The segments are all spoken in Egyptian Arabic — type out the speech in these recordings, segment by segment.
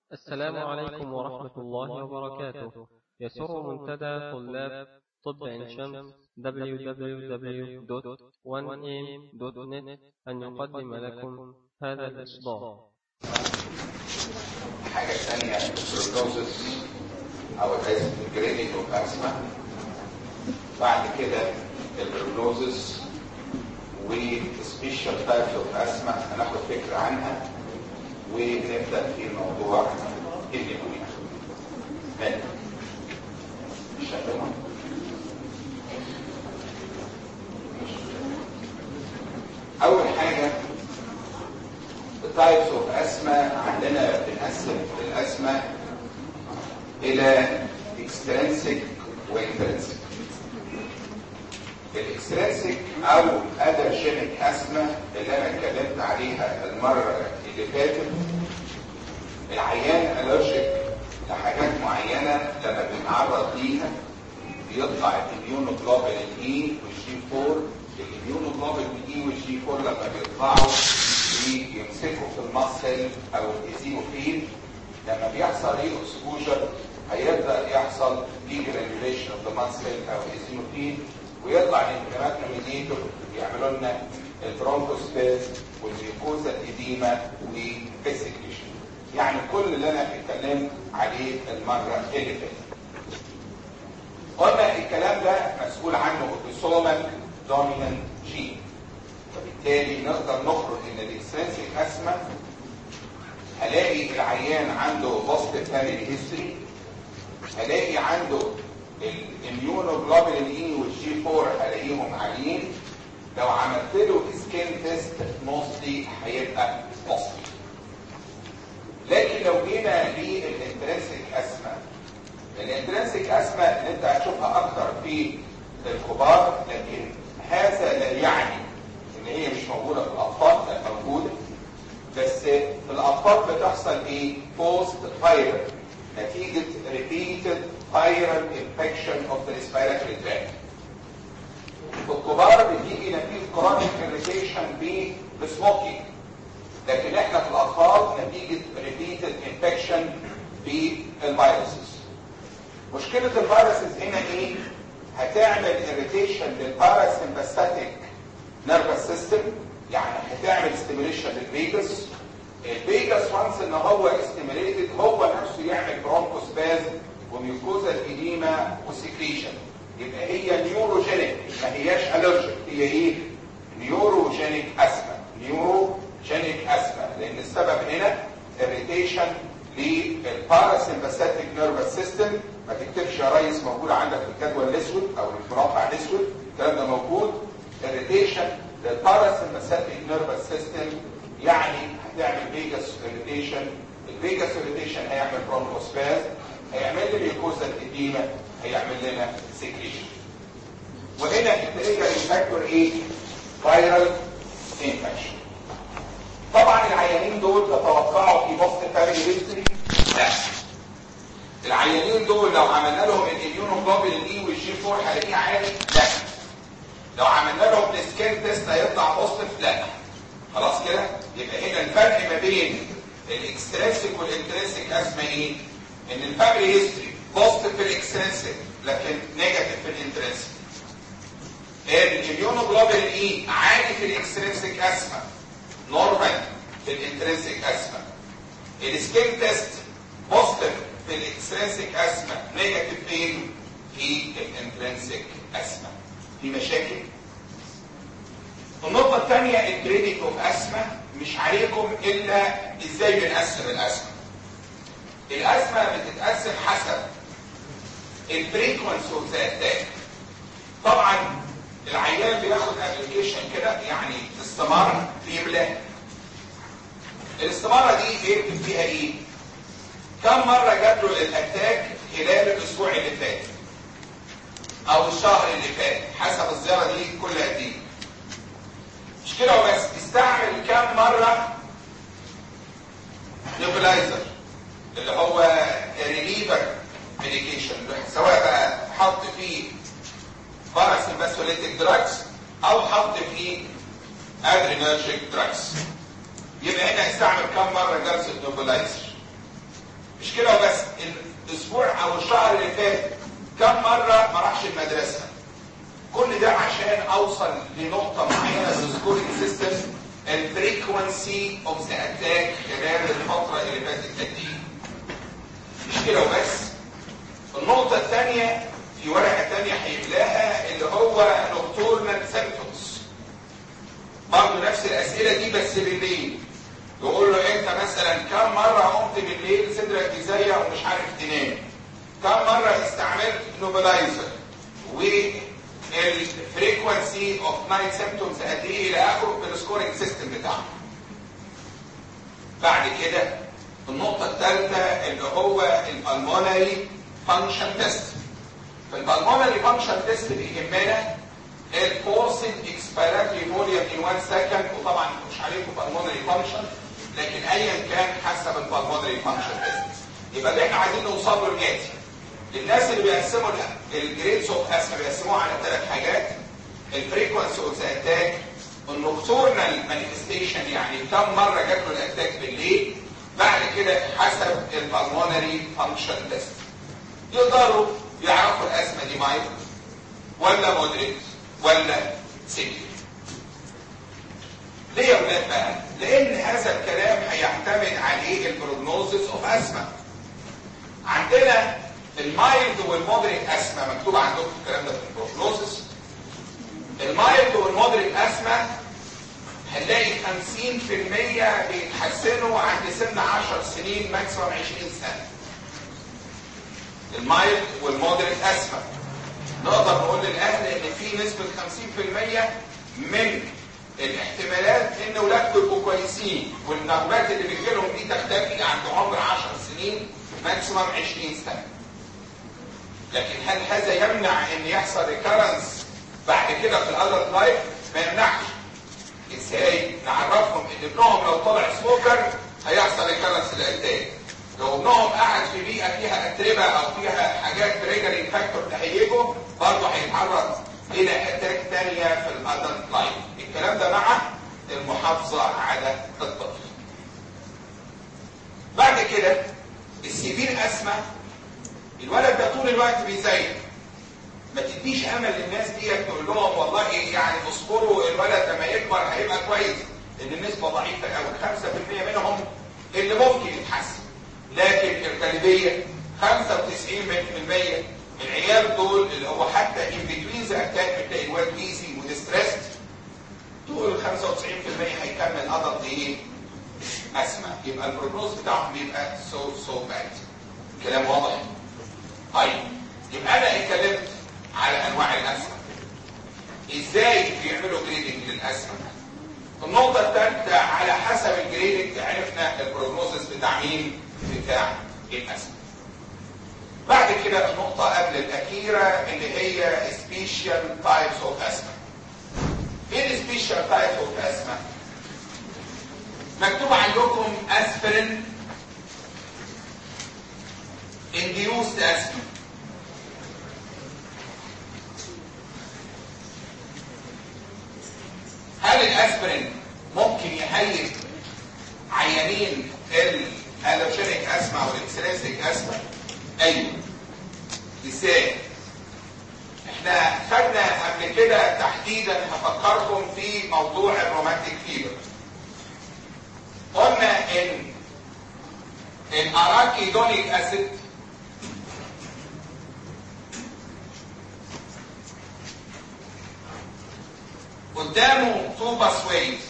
السلام عليكم ورحمة الله وبركاته يسر منتدى طلاب طب عين شمس www.1am.net أن يقدم لكم هذا الإصدار حاجة ثانية البروجنوزس أو الجريدنج أوف أسما بعد كده البروجنوزس وسبيشال تايبس أوف أسما هناخد فكرة عنها ونبدأ في موضوع النموية من شكرا أول حاجة التايبس اوف اسما عندنا بنقسم الاسما الى اكسترنسك وانترنسك الاكسترنسك او ادرجينيك اسما اللي انا اتكلمت عليها المره اللي فاتت العيان الرجيك لحاجات معينه لما بنتعرض ليها بيطلع الاميونوجلوبولين اي والجي 4 الاميونوجلوبولين اي والجي 4 لما بيطلعوا يمسكوا في المصل او الايزينوفيل لما بيحصل ايه اكسبوجر هيبدا يحصل ديجرانيوليشن اوف ذا ماسل او الايزينوفيل ويطلع الانفلامات ميديتور يعملوا لنا البرونكوسبيز والميوكوزا ايديما والفيسيكليشن يعني كل اللي انا اتكلمت عليه المره اللي فاتت قلنا الكلام ده مسؤول عنه اوتوسومال دومينانت جين وبالتالي نقدر نخرج ان الاكسترنسيك اسما هلاقي العيان عنده بوزيتيف فاميلي هيستوري هلاقي عنده الاميونوجلوبولين اي والجي 4 هلاقيهم عاليين لو عملت له سكين تيست موستلي هيبقى بوزيتيف لكن لو جينا للانترنسيك اسما الانترنسيك اسما اللي انت هتشوفها اكتر في الكبار لكن هذا لا يعني ان هي مش موجوده في الاطفال لا موجوده بس في الاطفال بتحصل ايه بوست فايرال نتيجه ريبيتد فايرال انفكشن اوف ذا ريسبيراتوري تراكت في الكبار بتيجي نتيجه كرونيك اريتيشن بالسموكينج لكن احنا في الاطفال نتيجه ريبيتد انفكشن بالفيروسز مشكله الفيروسز هنا ايه هتعمل اريتيشن للباراسمباثيك نيرفس سيستم يعني هتعمل ستيميليشن للفيجاس الفيجاس وانس ان هو ستيميليتد هو نفسه يعمل برونكوسباز وميوكوزا ايديما وسكريشن يبقى هي نيوروجينيك ما هياش الرجيك هي ايه نيوروجينيك اسما نيوروجينيك اسما لان السبب هنا اريتيشن للباراسمباثيك نيرفس سيستم ما تكتبش يا ريس موجود عندك في الجدول الاسود او المربع الاسود الكلام ده موجود irritation للباراسمباثيك نيرفس سيستم يعني هتعمل فيجاس irritation الفيجاس irritation هيعمل برونكوسباز هيعمل لي ميوكوزا الاديمه هيعمل لنا سكريشن وهنا التريجر فاكتور ايه فايرال انفكشن طبعا العيانين دول تتوقعوا في بوست فاميلي هيستوري لا العيانين دول لو عملنا لهم الاميونوجلوبولين اي والجي 4 هلاقيه عالي لا لو عملنا لهم السكين تيست هيطلع بوزيتيف لا خلاص كده يبقى هنا الفرق ما بين الاكسترنسيك والانترنسيك اسمه ايه ان الفاميلي هيستوري بوزيتيف في الاكسترنسيك لكن نيجاتيف في الانترنسيك الاميونوجلوبولين اي عالي في الاكسترنسيك اسما نورمال في الانترنسيك اسما السكين تيست بوزيتيف في الاكسترنسيك اسما نيجاتيف فين في الانترنسيك اسما في مشاكل النقطة الثانية الجريدنج اوف اسما مش عليكم الا ازاي بنقسم الاسما الاسما بتتقسم حسب الفريكونسي اوف ذا اتاك طبعا العيان بياخد ابلكيشن كده يعني استمارة بيملاه الاستمارة دي بيكتب فيها ايه كم مرة جات له الاتاك خلال الاسبوع اللي فات او الشهر اللي فات حسب الزيارة دي كل قد ايه مش كده وبس استعمل كام مرة نيبولايزر اللي هو ريليفر ميديكيشن سواء بقى حط فيه باراسمباثوليتيك دراجز او حط فيه ادرينرجيك دراجز يبقى هنا استعمل كم مرة جلسة نوبلايزر مش كده وبس الاسبوع او الشهر اللي فات كم مره ما راحش المدرسه كل ده عشان اوصل لنقطه معينه في السكورينج سيستم الفريكونسي اوف ذا اتاك خلال الفتره اللي فاتت دي مش كده وبس النقطه الثانيه في ورقه ثانيه هيملاها اللي هو نوكتورنال سيمبتومز برضه نفس الاسئله دي بس بالليل يقول له انت مثلا كم مره قمت بالليل صدرك بيزيق ومش عارف تنام كم مره استعملت نوبلايزر والفريكونسي اوف نايت سيمبتومز قد ايه الى اخره بالسكورنج سيستم بتاعه بعد كده النقطه الثالثه اللي هو البلمونري فانكشن تيست فالبلمونري فانكشن تيست بيهمنا الفورسد اكسبيراتوري فوليوم ان 1 سكند وطبعا مش عليكم بالمونري فانكشن لكن ايا كان حسب البلمونري فانكشن تيست يبقى اللي احنا عايزين نوصل له الاتي الناس اللي بيقسموا الجريدز اوف اسما بيقسموها على ثلاث حاجات الفريكونسي اوف ذا اتاك النوكتورنال مانيفستيشن يعني كم مره جات له الاتاك بالليل بعد كده حسب البلمونري فانكشن تيست يقدروا يعرفوا الازمه دي مايلد ولا مودريت ولا سيفير ليه يا ولاد بقى؟ لان هذا الكلام هيعتمد عليه البروجنوزس اوف اسما عندنا المايلد والمودريت اسما مكتوب عندكم الكلام ده في البروجنوزس المايلد والمودريت اسما هنلاقي 50% بيتحسنوا عند سن 10 سنين ماكسيموم 20 سنه المايلد والمودريت اسما نقدر نقول للاهل ان في نسبه 50% من الاحتمالات ان اولادكم يبقوا كويسين والنغمات اللي بتجيلهم دي تختفي عند عمر 10 سنين ماكسيموم 20 سنه. لكن هل هذا يمنع ان يحصل ريكارنس بعد كده في الادلت لايف؟ ما يمنعش. ازاي؟ نعرفهم ان ابنهم لو طلع سموكر هيحصل ريكارنس للاتاك. لو ابنهم قاعد في بيئه فيها اتربه او فيها حاجات تريجرنج فاكتور تهيجه برضه هيتعرض الى اتاك ثانيه في الادلت لايف. الكلام ده مع المحافظه على الطفل. بعد كده السيفير اسمى الولد ده طول الوقت بيزيق ما تديش امل للناس دي تقول لهم والله يعني اصبروا الولد لما يكبر هيبقى كويس لان النسبه ضعيفه قوي 5% منهم اللي ممكن يتحسن لكن الغالبيه 95% العيال دول اللي هو حتى ان بتوين ذا اتاك بتلاقي الواد ايزي وديستريسد دول 95% هيكمل ادلت ايه؟ اسمى يبقى البروجنوز بتاعهم بيبقى سو سو باد كلام واضح طيب يبقى انا اتكلمت على انواع الاسمى ازاي بيعملوا جريدنج للاسمى النقطة الثالثة على حسب الجريدنج عرفنا البروجنوزس بتاع مين؟ بتاع الاسمى. بعد كده النقطة قبل الأخيرة اللي هي سبيشال تايبس اوف اسمى. ايه السبيشال تايبس اوف اسمى؟ مكتوب عندكم اسبرين induced asthma هل الاسبرين ممكن يهيئ عيانين الالوجينيك اسما او الاكسرينسيك اسما ايوه ازاي احنا خدنا قبل كده تحديدا هفكركم في موضوع الروماتيك فيبر قلنا ان الاراكيدونيك اسيد قدامه تو باسويز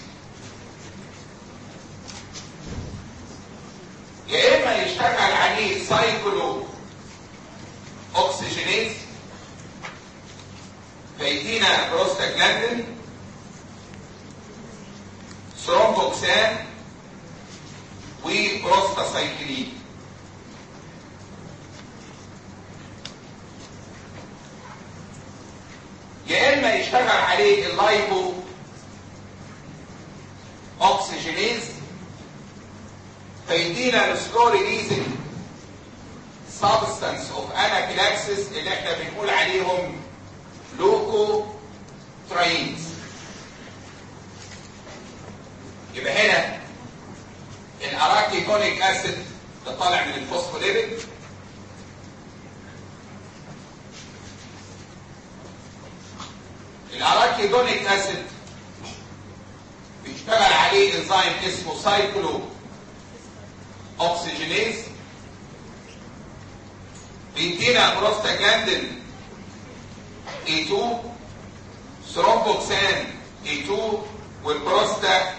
يا اما يشتغل عليه سايكلو اوكسجينيز فيدينا بروستاجلاندين ثرومبوكسان وبروستاسايكلين يا اما يشتغل عليه اللايبو اوكسجينيز فيدينا السلو ريليزنج سبستانس اوف انافيلاكسيس اللي احنا بنقول عليهم لوكو تراينز يبقى هنا الاراكيكونيك اسيد ده طالع من الفوسفوليبيد الاراكيدونيك اسيد بيشتغل عليه انزيم اسمه سايكلو اوكسجينيز بيدينا بروستاجلاندين A2 ثرومبوكسان A2 والبروستا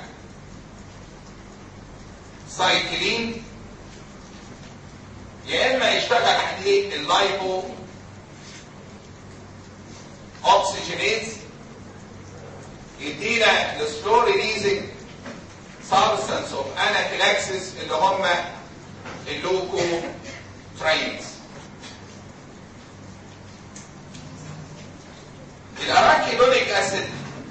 سايكلين يا اما يشتغل عليه اللايبو اوكسجينيز يدينا السلو ريليزنج سبستانس اوف انافيلاكسيس اللي هم اللوكو تراينز الاراكيدونيك اسيد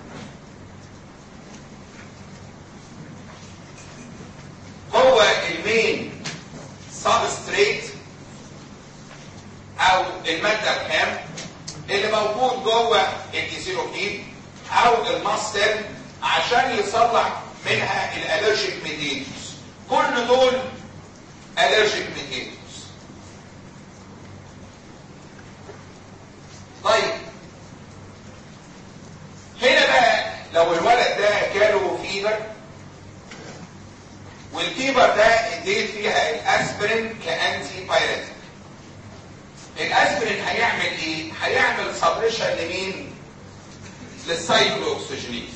هو المين سبستريت او الماده الخام اللي موجود جوه الكيسيروكين او الماستر عشان يصلح منها الالرجيك ميديتورز كل دول الرجيك ميديتورز طيب هنا بقى لو الولد ده جاله فيبر والفيبر ده اديت فيها الاسبرين كانتي بايريتك الاسبرين هيعمل ايه هيعمل سبريشن لمين للسايكلو اوكسجينيز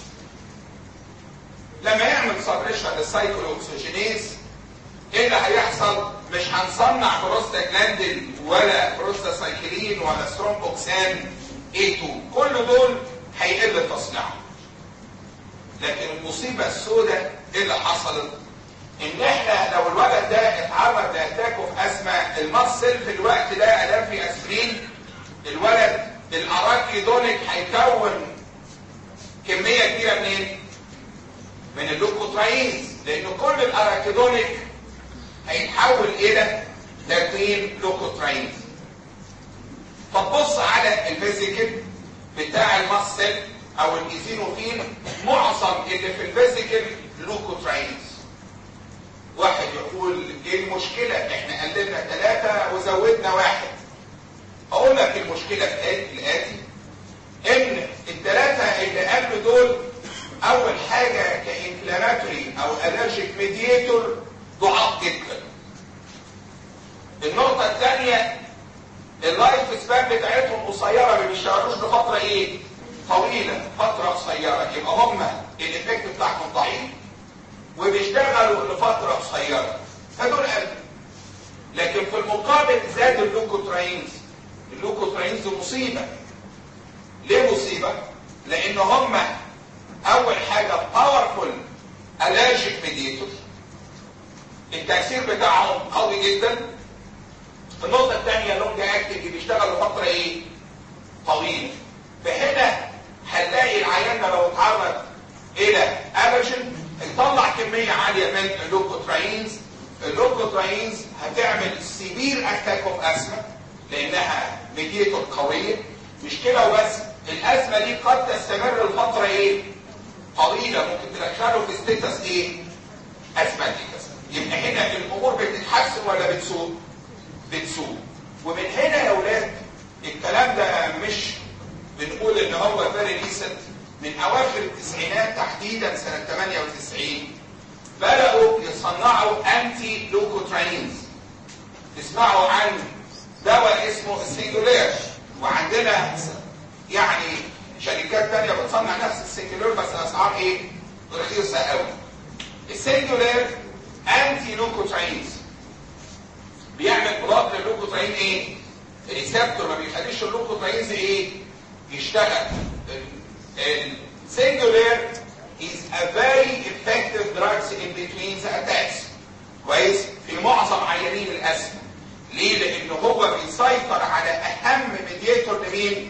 لما يعمل سبريشن للسايكلو اوكسجينيز ايه اللي هيحصل مش هنصنع بروستاجلاندين ولا بروستاسايكلين ولا سترومبوكسان A2 كل دول هيقل تصنيعهم لكن المصيبة السوداء ايه اللي حصلت ان احنا لو الولد ده اتعرض لاتاكو في اسما المصل في الوقت ده ادام في اسبرين الولد الاراكيدونيك هيكون كمية كبيرة منين من اللوكوتراينز لان كل الاراكيدونيك هيتحول الى تكوين لوكوتراينز فتبص على الفيزيكال بتاع المصل او الايزينوفين معظم اللي في الفيزيكال لوكوتراينز واحد يقول ايه المشكلة احنا قللنا ثلاثة وزودنا واحد اقول لك المشكلة الاتي ان الثلاثة اللي قبل دول اول حاجة كانفلاماتوري او الرجيك ميدياتور ضعاف جدا النقطة الثانية اللايف سبان بتاعتهم قصيرة ما بيشتغلوش لفترة ايه طويلة فترة قصيرة يبقى هم الايفكت بتاعهم ضعيف وبيشتغلوا لفترة قصيرة فدول قلب لكن في المقابل زاد اللوكوتراينز اللوكوتراينز مصيبة ليه مصيبة؟ لان هم اول حاجة باورفول الرجيك ميديتور التأثير بتاعهم قوي جدا النقطة الثانية لونج اكتنج بيشتغل لفترة ايه؟ طويلة فهنا هنلاقي العيان ده لو اتعرض الى الرجين تطلع كمية عالية من اللوكوتراينز اللوكوتراينز هتعمل سيفير اتاك اوف اسما لانها ميديتور قوية مش كده وبس الازمة دي قد تستمر لفترة ايه طويلة ممكن تدخله في ستيتس ايه اسماتيكس يبقى هنا الامور بتتحسن ولا بتسوء بتسوء ومن هنا يا اولاد الكلام ده مش بنقول ان هو فيري ريسنت من اواخر التسعينات تحديدا سنة 98 بدأوا يصنعوا انتي لوكوتراينز تسمعوا عن دواء اسمه السنجولير وعندنا يعني شركات تانية بتصنع نفس السنجولير بس اسعار ايه رخيصة قوي السنجولير انتي لوكوتراينز بيعمل بلاط للوكوتراين ايه ريسبتور ما بيخليش اللوكوتراينز ايه يشتغل singular is a very effective drugs in between the attacks كويس في معظم عيانين الاسم ليه لان هو بيسيطر على اهم ميدياتور لمين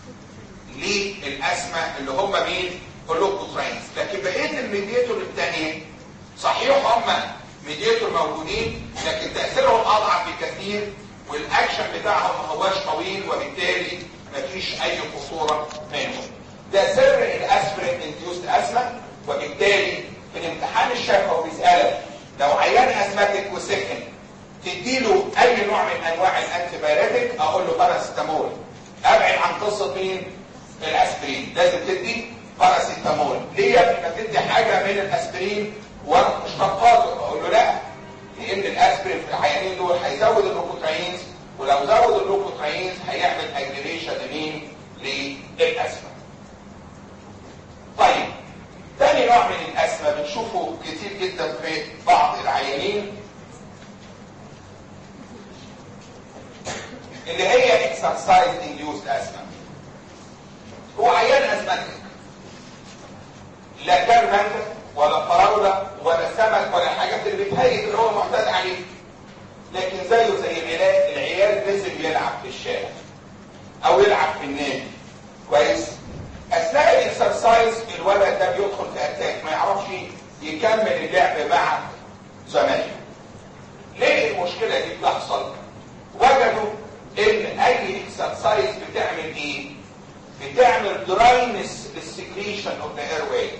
للاسمى اللي هم مين اللوكوتراينز لكن بقيه الميدياتور الثانيه صحيح هم ميدياتور موجودين لكن تاثيرهم اضعف بكثير والاكشن بتاعهم ما هواش طويل وبالتالي مفيش اي خطوره منهم ده سر الاسبرين انديوست اسما وبالتالي في الامتحان الشفوي بيسالك لو عيان اسمتك وسكن تديله اي نوع من انواع الانتي بايريتك اقول له باراسيتامول ابعد عن قصه مين الاسبرين لازم تدي باراسيتامول ليه يا ابني ما تدي حاجه من الاسبرين ومشتقاته اقول له لا لان الاسبرين في العيانين دول هيزود اللوكوترينز ولو زود اللوكوترينز هيعمل اجريشن لمين للاسمه طيب تاني نوع من الاسمه بنشوفه كتير جدا في بعض العيانين اللي هي اكسرسايز انديوست اسما هو عيان اسمتك لا كان مانجا ولا فراوله ولا سمك ولا الحاجات اللي بتهيئ اللي هو معتاد عليه لكن زيه زي العيال العيال نزل يلعب في الشارع او يلعب في النادي كويس اثناء الاكسرسايز الولد ده بيدخل في اتاك ما يعرفش يكمل اللعب مع زمايله ليه المشكله دي بتحصل وجدوا ان اي اكسرسايز بتعمل ايه بتعمل دراينس للسكريشن اوف ذا اير واي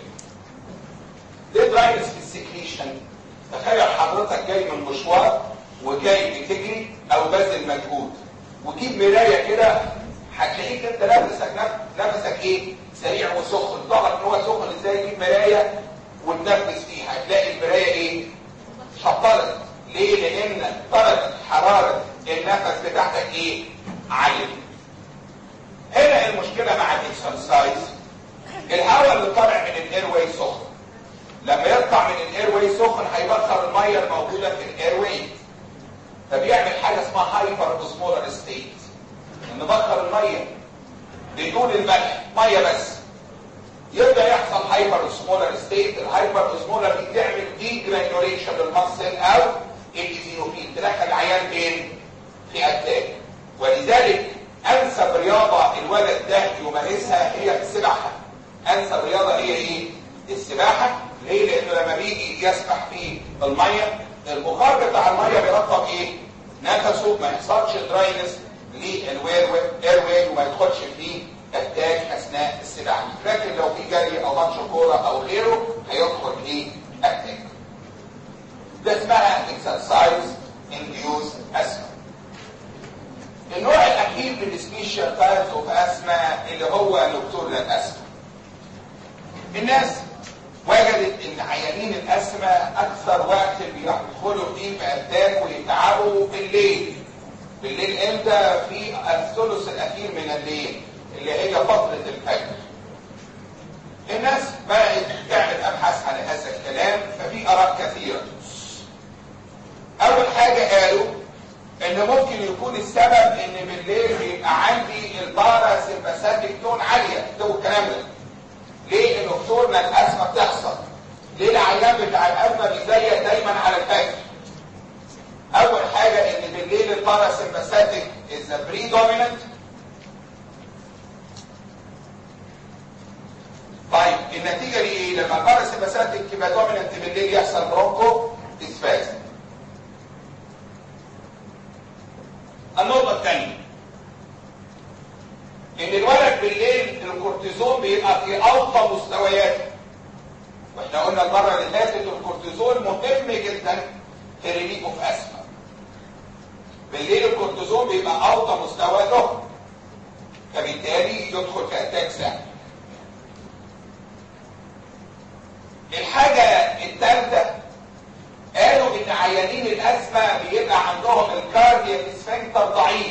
ليه دراينس في السكريشن تخيل حضرتك جاي من مشوار وجاي بتجري او باذل مجهود وجيب مرايه كده هتلاقيك انت نفسك نفسك ايه سريع وسخن ضغط ان هو سخن ازاي تجيب مرايه وتنفس فيها هتلاقي المرايه ايه شطرت ليه لان درجه حراره النفس بتاعتك ايه عاليه هنا المشكله مع الاكسرسايز الهواء اللي طالع من الاير واي سخن لما يطلع من الاير واي سخن هيبخر الميه الموجوده في الاير واي فبيعمل حاجه اسمها هايبر اوسمولار ستيت نبخر الميه بدون الملح ميه بس يبدا يحصل هايبر اوسمولار ستيت الهايبر اوسمولار دي تعمل دي جرانيوليشن للمصل او الايزينوفيل تدخل العيان فين في اتاك ولذلك انسب رياضه الولد ده يمارسها هي السباحه انسب رياضه هي ايه السباحه ليه لانه لما بيجي يسبح في الميه البخار بتاع الميه بيرطب ايه نفسه ما يحصلش دراينس للوير اير واي وما يدخلش في اتاك اثناء السباحه لكن لو في جري او ماتش كوره او غيره هيدخل في اتاك ده اسمها اكسرسايز انديوز اسما النوع الاخير من السبيشال تايبس اوف اسما اللي هو نكتورنال اسما الناس وجدت ان عيانين الاسما اكثر وقت بيدخلوا فيه في اتاك ويتعبوا بالليل بالليل امتى في الثلث الاخير من الليل اللي هي فتره الفجر الناس بقت تعمل ابحاث على هذا الكلام ففي اراء كثيره اول حاجه قالوا ان ممكن يكون السبب ان بالليل بيبقى عندي البارا سيمباثيك تون عاليه ده الكلام ده ليه النكتورنا الازمه بتحصل ليه العيان بتاع الازمه بيزيق دايما على الفجر اول حاجه ان بالليل البارا سيمباثيك از بريدوميننت طيب النتيجه دي ايه لما البارا سيمباثيك تبقى دوميننت بالليل يحصل برونكو ديسفازم النقطة الثانية ان الولد بالليل الكورتيزون بيبقى في اوطى مستوياته واحنا قلنا المرة اللي فاتت الكورتيزون مهم جدا في ريليف اوف اسما بالليل الكورتيزون بيبقى اوطى مستوى له فبالتالي يدخل في اتاك سهل الحاجة الثالثة قالوا ان عيانين الازمه بيبقى عندهم الكاردياك سفنكتر ضعيف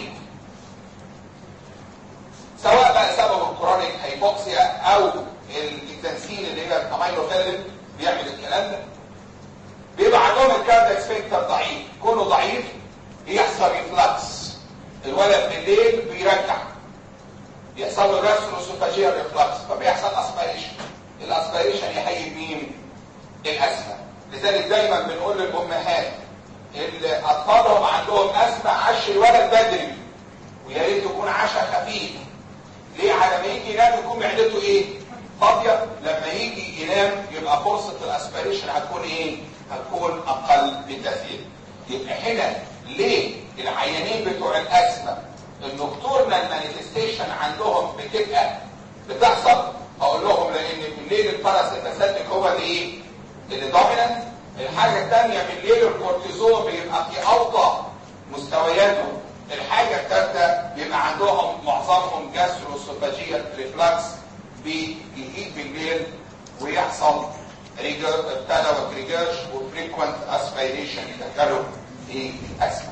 سواء بقى سبب الكرونيك هايبوكسيا او التنسين اللي هي الامينوفيلين بيعمل الكلام ده بيبقى عندهم الكاردياك سفنكتر ضعيف كونه ضعيف يحصل ريفلكس الولد بالليل بيرجع يحصل له جاستروسوفاجيال ريفلكس فبيحصل اسبيريشن الاسبيريشن يهيج مين الاسفل لذلك دايما بنقول للامهات اللي اطفالهم عندهم ازمه عش الولد بدري ويا ريت يكون عشاء خفيف ليه على ما يجي ينام يكون معدته ايه فاضيه لما يجي ينام يبقى فرصه الاسبريشن هتكون ايه هتكون اقل بكثير يبقى هنا ليه العيانين بتوع الازمه النكتورنال مانيفستيشن عندهم بتبقى بتحصل اقول لهم لان بالليل الباراسيمباثيك هو اللي ايه اللي دومينانت الحاجة الثانية بالليل الكورتيزون بيبقى في أوطى مستوياته الحاجة الثالثة بيبقى عندهم معظمهم جاستروسوفاجيال ريفلاكس بيهيج بالليل ويحصل ابتدى ريجرش وفريكوينت اسبيريشن يدخلوا في الاسمى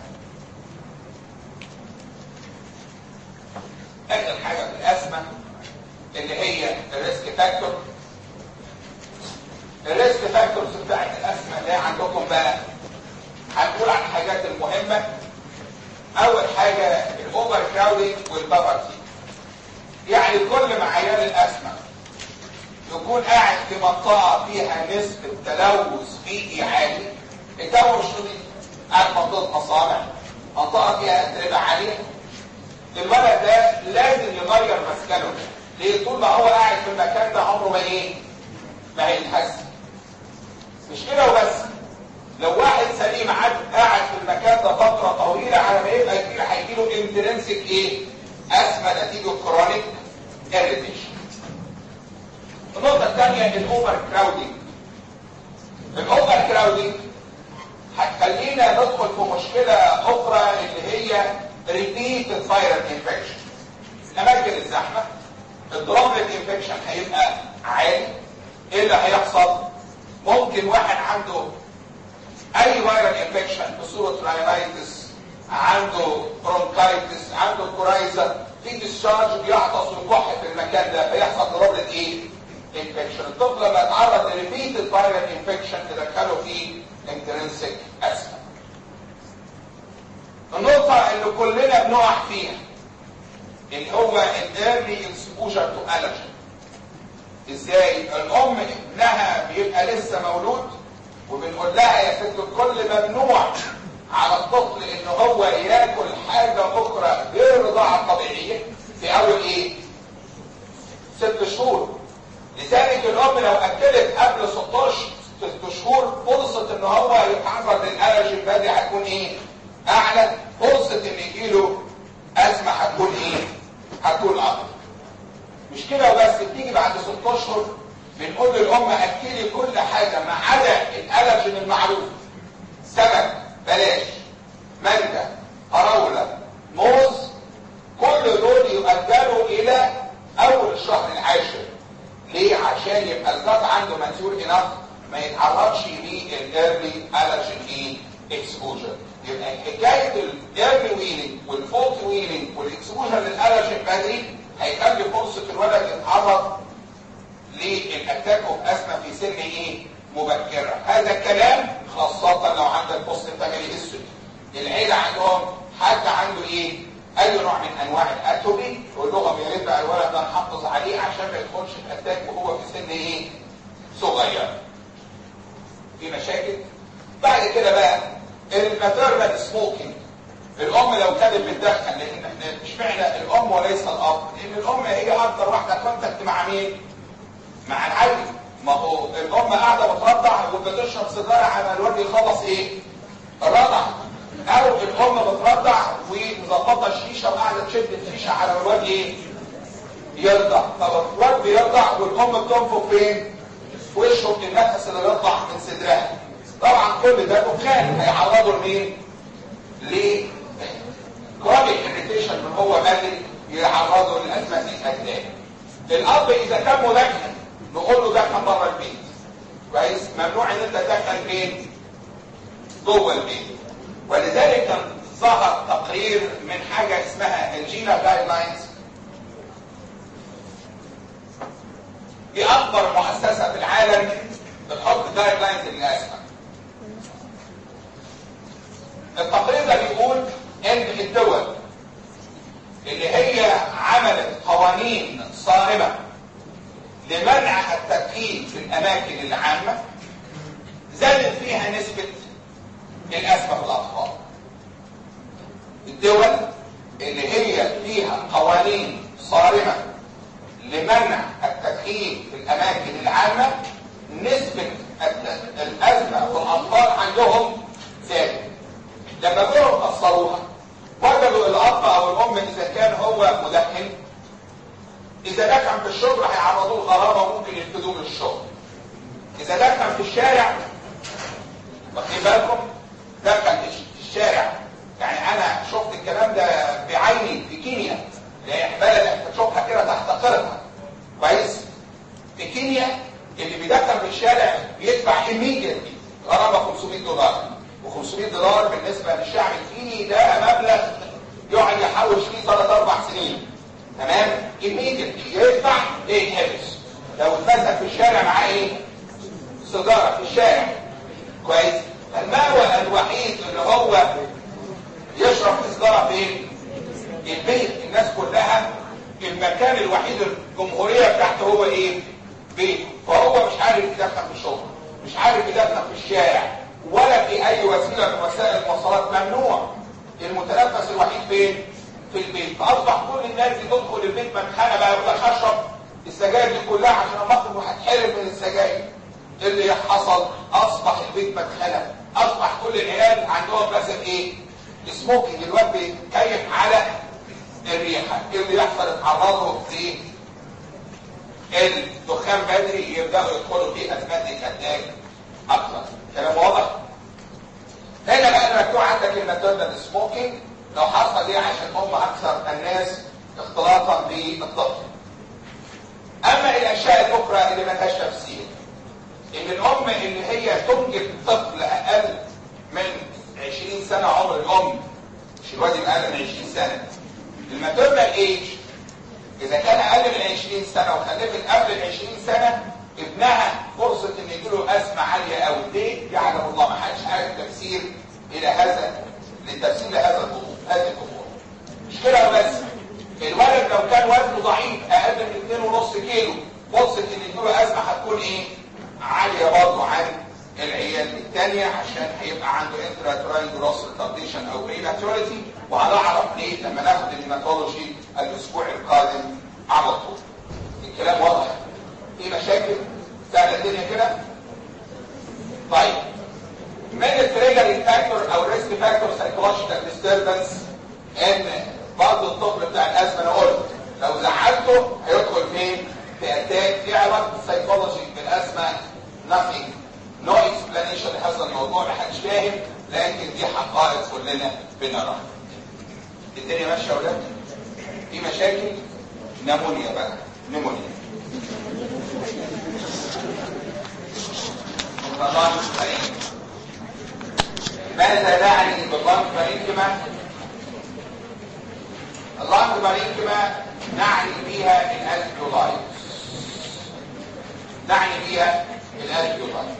اخر حاجه في الاسمى اللي هي الريسك فاكتور الريسك فاكتورز بتاعت الاسمى اللي هي عندكم بقى هنقول عن الحاجات المهمه اول حاجه الاوفر كراودنج والبابرتي يعني كل ما عيان الاسمى يكون قاعد في منطقه فيها نسبه تلوث بيئي عالي التلوث شديد قاعد منطقه مصانع منطقه فيها اتربه عاليه الولد ده لازم يغير مسكنه ليه طول ما هو قاعد في المكان ده عمره ما ايه ما هيتحسن مش كده وبس لو واحد سليم قاعد في المكان ده فتره طويله على ما يبقى كبير هيجي له انترنسك ايه اسمى نتيجه كرونيك اريتيشن النقطه الثانيه الاوفر كراودنج الاوفر كراودنج هتخلينا ندخل في مشكله اخرى اللي هي ريبيتد فايرال انفكشن الاماكن الزحمه الدروبلت انفكشن هيبقى عالي ايه اللي هيحصل ممكن واحد عنده اي فيرال انفكشن بصوره راينايتس عنده برونكايتس عنده كورايزا في ديسشارج بيعطس ويكح في المكان ده فيحصل دروبلت ايه انفكشن الطفل لما يتعرض لريبيتد فايرال انفكشن تدخله في انترنسك اسما النقطة اللي كلنا بنقع فيها اللي هو الايرلي اكسبوجر تو الرجين ازاي الام ابنها بيبقى لسه مولود وبنقول لها يا ست الكل ممنوع على الطفل ان هو ياكل حاجه اخرى غير الرضاعه الطبيعيه في اول ايه ست شهور لذلك الام لو اكلت قبل 16 ست شهور فرصه ان هو يتعرض للالرجين بدري هتكون ايه اعلى فرصه ان يجيله ازمه هتكون ايه هتكون اكتر مش كده وبس بتيجي بعد 6 اشهر بنقول للام اكلي كل حاجه ما عدا الالرجين المعروف سمك بلاش مانجا فراوله موز كل دول يؤجلوا الى اول الشهر العاشر ليه عشان يبقى الجات عنده ماتيور انف ما يتعرضش للايرلي الرجين ايه اكسبوجر يبقى حكايه الايرلي ويلينج والفولت ويلينج والاكسبوجر للالرجين بدري هيخلي فرصه الولد يتعرض للاتاك اوف اسما في سن ايه مبكره هذا الكلام خاصه لو عندك بوست فاميلي هيستوري العيله عندهم حد عنده ايه اي نوع من انواع الاتوبي يقول لهم يا ريت بقى الولد ده نحافظ عليه عشان ما يدخلش الاتاك وهو في سن ايه صغير في مشاكل بعد كده بقى الماتيرنال سموكينج الام لو كانت بتدخن لان احنا اشمعنى الام وليس الاب لان الام هي اكتر واحده كونتاكت مع مين مع العيل ما هو الام قاعده بترضع وبتشرب سيجاره على الولد يخلص ايه الرضع او الام بترضع ومظبطه الشيشه وقاعده تشد الشيشه على الواد ايه يرضع طب الواد بيرضع والام بتنفخ فين في وشه النفس اللي يرضع من صدرها طبعا كل ده دخان هيعرضه لمين ل كرونيك اريتيشن من هو بدري يعرضه لازمه الاجداد الاب اذا كان مدخن نقول له دخن بره البيت كويس ممنوع ان انت تدخن فين جوه البيت ولذلك كان ظهر تقرير من حاجه اسمها الجينا جايد لاينز دي اكبر مؤسسه في العالم بتحط جايد لاينز للاسماء التقرير ده بيقول ان الدول اللي هي عملت قوانين صارمه لمنع التدخين في الاماكن العامه زادت فيها نسبه الأزمة في الأطفال الدول اللي هي فيها قوانين صارمة لمنع التدخين في الأماكن العامة نسبة الأزمة في الأطفال عندهم زادت لما جروا فصلوها وجدوا الأب أو الأم إذا كان هو مدخن إذا دخن في الشغل هيعرضوه لغرامة وممكن ينفذوه من الشغل إذا دخن في الشارع واخدين بالكم ده كان في الشارع يعني انا شفت الكلام ده بعيني في كينيا اللي هي بلد انت تشوفها كده تحت قرها كويس في كينيا اللي بيدخل في الشارع بيدفع immediately غرامه 500 دولار و500 دولار بالنسبه للشعب الكيني ده مبلغ يقعد يحوش فيه ثلاث اربع سنين تمام immediately يدفع يتحبس لو اتمسك في الشارع معاه ايه سيجاره في الشارع كويس المأوى الوحيد اللي هو يشرب سيجاره فين البيت الناس كلها المكان الوحيد الجمهوريه بتاعته هو ايه بيته فهو مش عارف يدخل في الشغل مش عارف يدخل في الشارع ولا في اي وسيله من وسائل المواصلات ممنوع المتنفس الوحيد فين في البيت فاصبح كل الناس اللي تدخل البيت مكحنه بقى يقول لك اشرب السجاير دي كلها عشان اما اخرج وهتحرم من السجاير اللي حصل اصبح البيت مدخنه اصبح كل العيال عندهم مثلا ايه سموكينج الواد بيتكيف على الريحه اللي يحصل اتعرضوا ل الدخان بدري يبداوا يدخلوا في ازمات الاتاك اكثر كلام واضح هنا بقى مكتوب عندك الماتيرنال سموكينج لو حصل ايه عشان هم اكثر الناس اختلاطا بالطفل اما الاشياء الاخرى اللي ما لهاش تفسير ان الام اللي هي تنجب طفل اقل من 20 سنه عمر الام مش الواد يبقى اقل من 20 سنه الماتيرنال ايج اذا كان اقل من 20 سنه وخلفت قبل ال 20 سنه ابنها فرصه ان يجيله ازمه عاليه قوي ليه؟ يعلم الله ما حدش عارف تفسير الى هذا للتفسير لهذا الامور هذه الامور مش كده بس الولد لو كان وزنه ضعيف اقل من 2.5 كيلو فرصه ان يجيله ازمه هتكون ايه؟ عاليه برضه عن العيال الثانيه عشان هيبقى عنده انتراتراين جروس ريتارديشن او بريماتوريتي وهنعرف ليه لما ناخد الهيماتولوجي الاسبوع القادم على طول. الكلام واضح؟ في مشاكل؟ سهله الدنيا كده؟ طيب من التريجر فاكتور او الريسك فاكتور سايكولوجيكال ديستربنس ان برضه الطفل بتاع الازمه انا قلت لو زعلته هيدخل فين؟ في اتاك في علاقه السايكولوجي بالازمه nothing no explanation لهذا الموضوع محدش فاهم لكن دي حقائق كلنا بنراها الدنيا ماشيه يا ولاد في مشاكل نمونيا بقى نمونيا طبعا ماذا نعني باللانج بارينكما اللانج بارينكما نعني بها الالفيولايت نعني بها الالفيولايت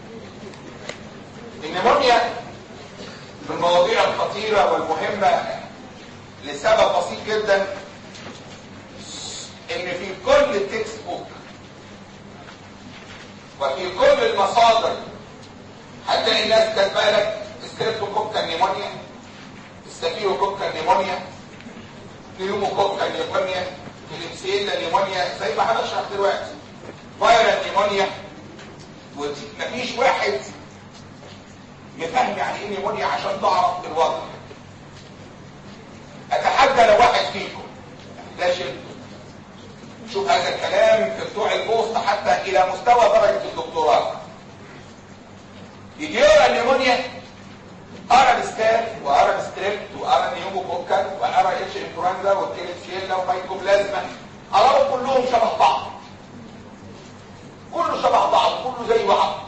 النمونيا من المواضيع الخطيرة والمهمة لسبب بسيط جدا ان في كل التكست بوك وفي كل المصادر هتلاقي الناس كاتبه لك ستريبتوكوكا نيمونيا ستافيلوكوكا نيمونيا نيوموكوكا نيمونيا كليبسيلا نيمونيا زي ما هنشرح دلوقتي فايرال نيمونيا ومفيش واحد يفهم يعني ايه نيمونيا عشان تعرف الوضع اتحدى لو واحد فيكم لا شيء شوف هذا الكلام في بتوع البوسط حتى الى مستوى درجه الدكتوراه يجي يقرا النيمونيا قرا الستاف وقرا الستريبت وقرا النيوموكوكا وقرا اتش انفلونزا والكليبسيلا ومايكوبلازما قراهم كلهم شبه بعض كله شبه بعض كله زي بعض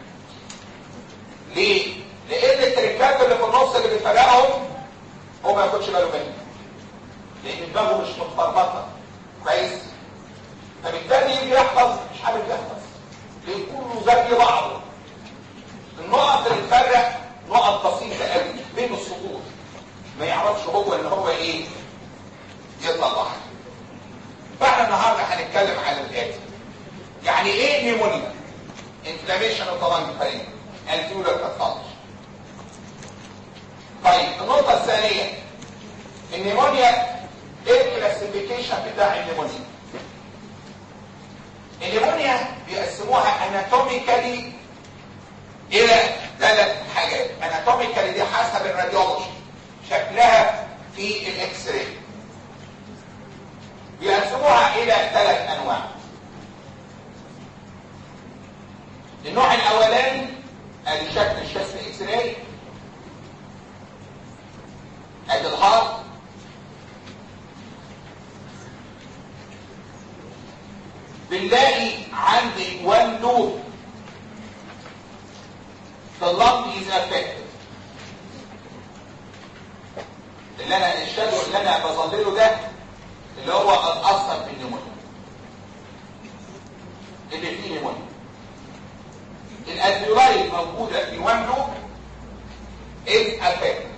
ليه؟ لان التركات اللي في النص اللي بتفرقهم هو ما ياخدش باله منها لان دماغه مش متفرمطه كويس فبالتالي يجي يحفظ مش عارف يحفظ ليه كله زي بعضه النقط اللي تفرق نقط بسيطه قوي بين السطور ما يعرفش هو ان هو ايه يطلع فاحنا النهارده هنتكلم على الاتي يعني ايه نيمونيا انفلاميشن اوف ذا لانج فريق الفيولر باثولوجي طيب النقطه الثانيه النيمونيا ايه الكلاسيفيكيشن بتاع النيمونيا النيمونيا بيقسموها اناتوميكالي الى ثلاث حاجات اناتوميكالي دي حسب الراديولوجي شكلها في الاكس راي بيقسموها الى ثلاث انواع النوع الاولاني ادي شكل الشست اكس ادي الهارت بنلاقي عندي وان لوب the lung is affected اللي انا الشادو اللي انا بظلله ده اللي هو الاثر في النمونيا اللي فيه نمونيا الالفيولاي موجوده في وان لوب is affected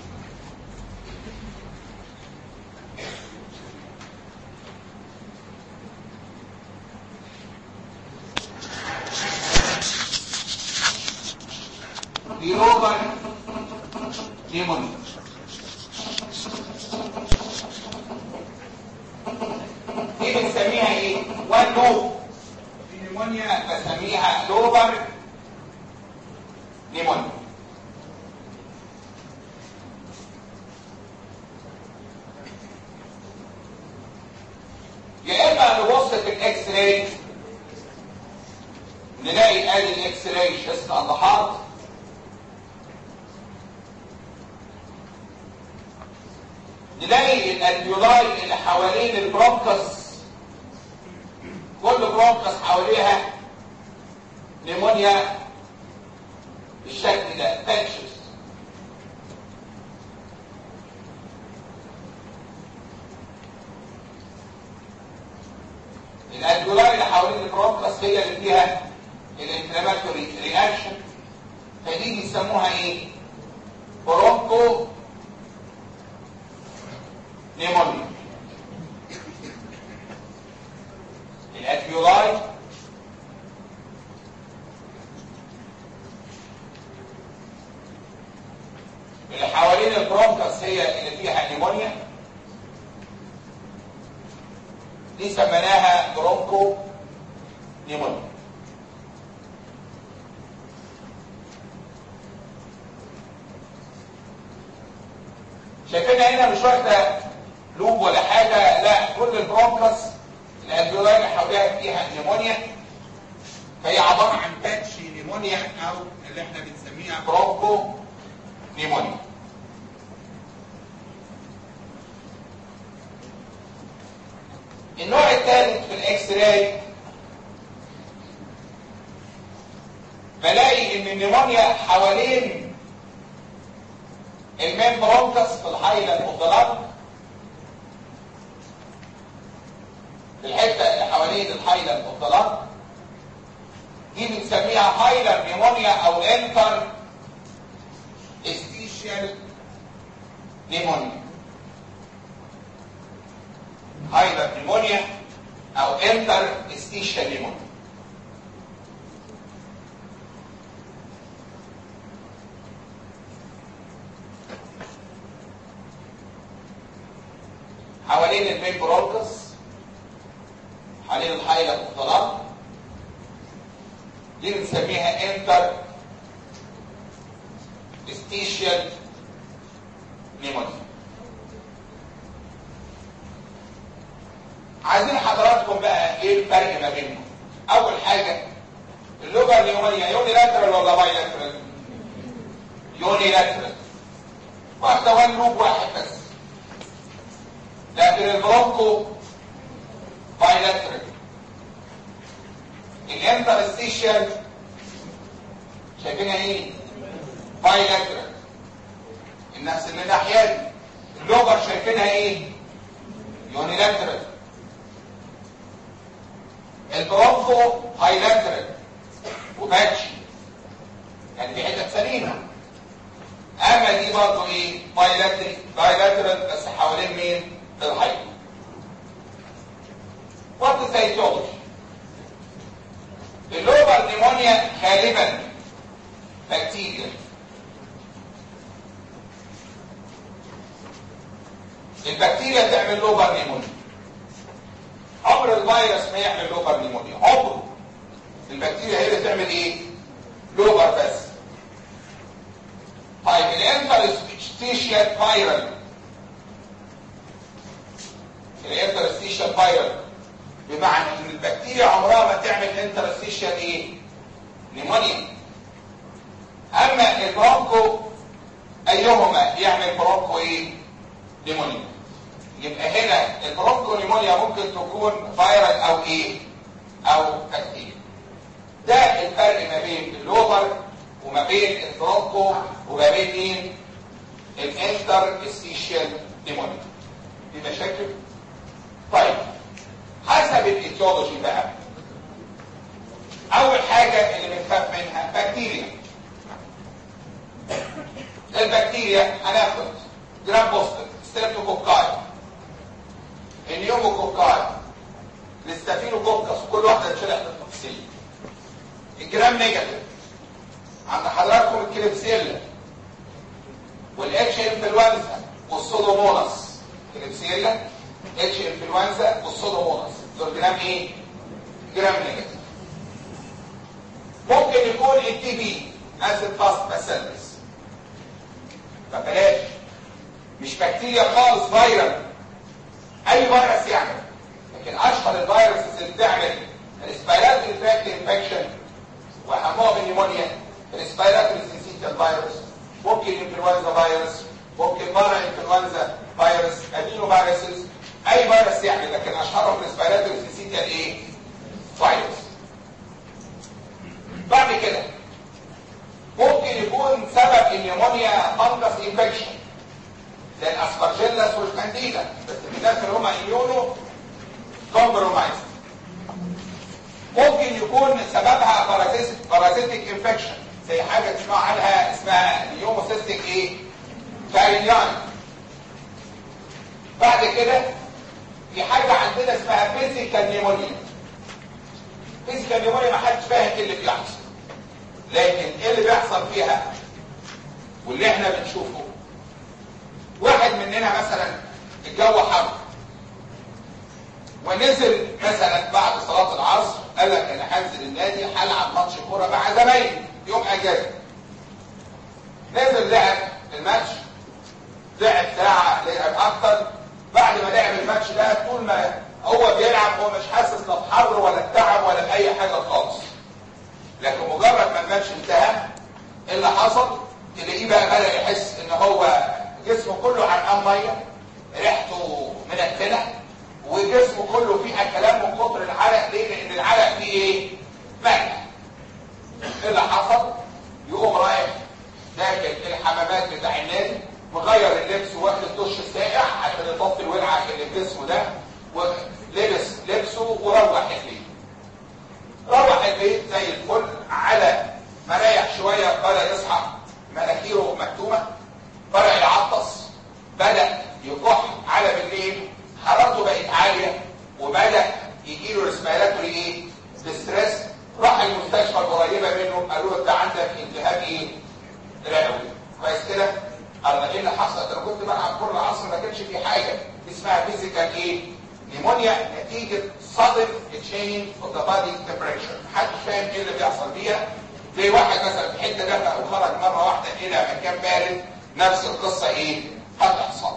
جلوبال نيمونيا دي بنسميها ايه؟ وان لوب النيمونيا بسميها لوبر نيمونيا يا اما نبص في الاكس راي نلاقي ادي الاكس راي شست الضحات نلاقي الالفيولاي اللي حوالين البرونكس كل برونكس حواليها نيمونيا بالشكل ده باتشز الالفيولاي اللي حوالين البرونكس هي اللي فيها الانفلاماتوري رياكشن فدي بيسموها ايه برونكو نيمونيا الالفيولاي اللي حوالين البرونكس هي اللي فيها نيمونيا دي سميناها برونكو نيمونيا شايفينها هنا مش واخده لوب ولا حاجه لا كل البرونكس الالفيولاي اللي حواليها فيها نيمونيا فهي عباره عن باتش نيمونيا او اللي احنا بنسميها برونكو نيمونيا النوع الثالث في الاكس راي بلاقي ان النيمونيا حوالين المين برونكس في الهايلاند اوف ذا لانج في الحته اللي حوالين الهايلاند اوف ذا لانج دي بنسميها هايلاند نيمونيا او انتر استيشيال نيمونيا هايلاند نيمونيا او انتر استيشيال نيمونيا حوالين المين برونكس حوالين الحيلة الطلاق دي بنسميها انتر استيشيال نيمونيا عايزين حضراتكم بقى ايه الفرق ما بينهم اول حاجة اللوبر نيمونيا يوني لاترال ولا باي لاترال يوني لاترال واحدة وان لوب واحد بس لكن البرونكو بايلاترال الانترستيشن شايفينها ايه بايلاترال النفس من الناحيه دي اللوبر شايفينها ايه يونيلاترال البرونكو بايلاترال وباتشي يعني في حتت سليمه اما دي برضه ايه بايلاترال بايلاترال بس حوالين مين الحيض What is etiology? اللوبر نيمونيا غالبا بكتيريا البكتيريا تعمل لوبر نيمونيا عمر الفيروس ما يعمل لوبر نيمونيا عمره البكتيريا هي اللي تعمل ايه لوبر بس طيب الانترستيشيال فايرال الانترستيشيال فايرال بمعنى ان البكتيريا عمرها ما تعمل انترستيشيال ايه نيمونيا اما البرونكو ايهما يعمل برونكو ايه نيمونيا يبقى هنا البرونكو نيمونيا ممكن تكون فيرال او ايه او بكتيريا ده الفرق ما بين اللوبر وما بين البرونكو وما بين مين الانتر استيشيال نيمونيا في مشاكل طيب حسب الايتيولوجي بقى اول حاجه اللي بنخاف منها بكتيريا البكتيريا هناخد جرام بوستر ستريبتوكوكاي النيوموكوكاي الاستافيلوكوكس كل واحده تشرح بالتفصيل الجرام نيجاتيف عند حضراتكم الكليبسيلا والاتش انفلونزا والسودوموناس كليبسيلا اتش انفلونزا والسودوموناس دول جرام ايه جرام نيجاتيف ممكن يكون التي بي اسيد فاست باسيلس فبلاش مش بكتيريا خالص فيروس اي فيروس يعني لكن اشهر الفيروس اللي بتعمل الاسبيراتوري تراكت انفكشن واهمها بالنيمونيا الاسبيراتوري سيستيكال فيروس ممكن انفلونزا فيروس ممكن بارا انفلونزا فيروس ادينو فيروسز اي فيروس يعني لكن اشهرهم الاسبيراتوري سيستيكال ايه فيروس بعد كده ممكن يكون سبب النيمونيا فانجس انفكشن زي الاسبرجيلاس والكانديدا بس في الناس اللي هم ايونو كومبرومايز ممكن يكون سببها بارازيتيك انفكشن زي حاجه تسمعوا عنها اسمها نيوموسيستيك ايه كارينيان بعد كده في حاجه عندنا اسمها فيزيكال نيمونيا فيزيكال نيمونيا ما حدش فاهم ايه اللي بيحصل لكن ايه اللي بيحصل فيها واللي احنا بنشوفه واحد مننا مثلا الجو حر ونزل مثلا بعد صلاة العصر قال لك انا هنزل النادي هلعب ماتش كورة مع زمايلي يوم اجازة نزل لعب الماتش لعب ساعة لعب اكتر بعد ما لعب الماتش ده طول ما هو بيلعب هو مش حاسس لا بحر ولا بتعب ولا باي حاجة خالص لكن مجرد ما الماتش انتهى ايه اللي حصل تلاقيه بقى بدأ يحس ان هو جسمه كله عرقان ميه ريحته منتنه وجسمه كله فيه كلام من كتر العرق ليه؟ لان العرق فيه ايه؟ ملح. ايه اللي حصل؟ يقوم رايح داخل الحمامات بتاع النادي مغير اللبس واخد الدش الساقع عشان يطفي الولعه اللي في جسمه ده ولبس لبسه وروح البيت. روح البيت زي الفل على ما ريح شويه بدا يصحى مناخيره مكتومه بدأ يعطس بدأ يكح على بالليل حرارته بقت عالية وبدأ يجيله ريسبيراتوري ايه ديستريس راح المستشفى القريبة منه قالوا له انت عندك التهاب ايه رئوي كويس كده قال ايه اللي حصل انا كنت بلعب كل العصر ما كانش في حاجة اسمها فيزيكال ايه نيمونيا نتيجة صدم تشينج اوف ذا بادي تمبريتشر محدش فاهم ايه اللي بيحصل بيها زي واحد مثلا في حته دفع وخرج مره واحده الى مكان بارد نفس القصة ايه هتحصل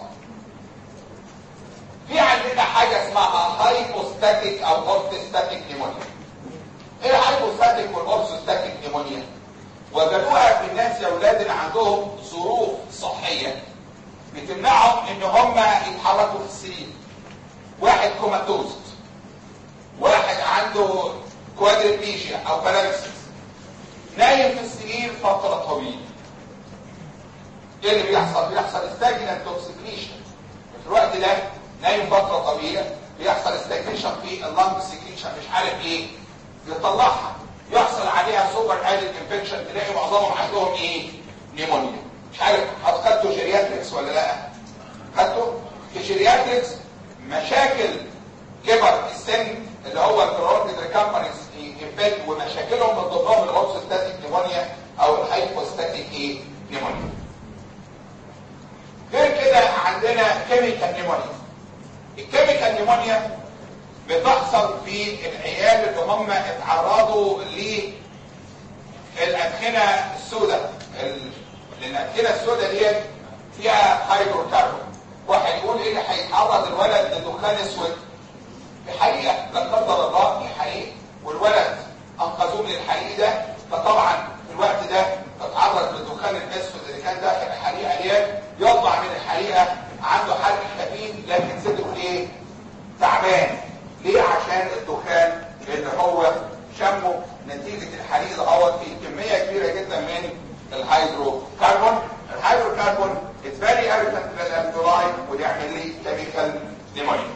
في عندنا حاجة اسمها هايبوستاتيك او اورثوستاتيك نيمونيا ايه الهايبوستاتيك والاورثوستاتيك نيمونيا وجدوها في الناس يا اولاد اللي عندهم ظروف صحية بتمنعهم ان هم يتحركوا في السرير واحد كوماتوز واحد عنده كوادريبليجيا او باراليسيس نايم في السرير فترة طويلة ايه اللي بيحصل بيحصل استاجنال توكسيكيشن في الوقت ده نايم فتره طويله بيحصل استاجنيشن في اللنج سكريشن مش عارف ايه يطلعها يحصل عليها سوبر ادد انفكشن تلاقي معظمهم عندهم ايه نيمونيا مش عارف خدتوا جيرياتريكس ولا لا خدتوا في جيرياتريكس مشاكل كبر السن اللي هو الكرونيك ريكامبريز انفكت ومشاكلهم من ضمنهم الاورثوستاتيك نيمونيا او الهايبوستاتيك ايه نيمونيا غير كده عندنا كيميكال نيمونيا الكيميكال نيمونيا بتحصل في العيال اللي هم اتعرضوا للأدخنة السوداء لأن الأدخنة السوداء ديت فيها هيدروكربون واحد يقول ايه اللي هيتعرض الولد لدخان اسود في حقيقة لا قدر الله في حقيقة والولد انقذوه من الحقيقة ده فطبعا في الوقت ده اتعرض للدخان الاسود اللي كان داخل الحريقة ديت يطلع من الحريقة عنده حرق تعبان ليه عشان الدخان اللي هو شمه نتيجة الحريق الغوط في كمية كبيرة جدا من الهيدرو كربون الهيدرو كربون it's very irritant للألفولاي ويعمل لي كيميكال نيمونيا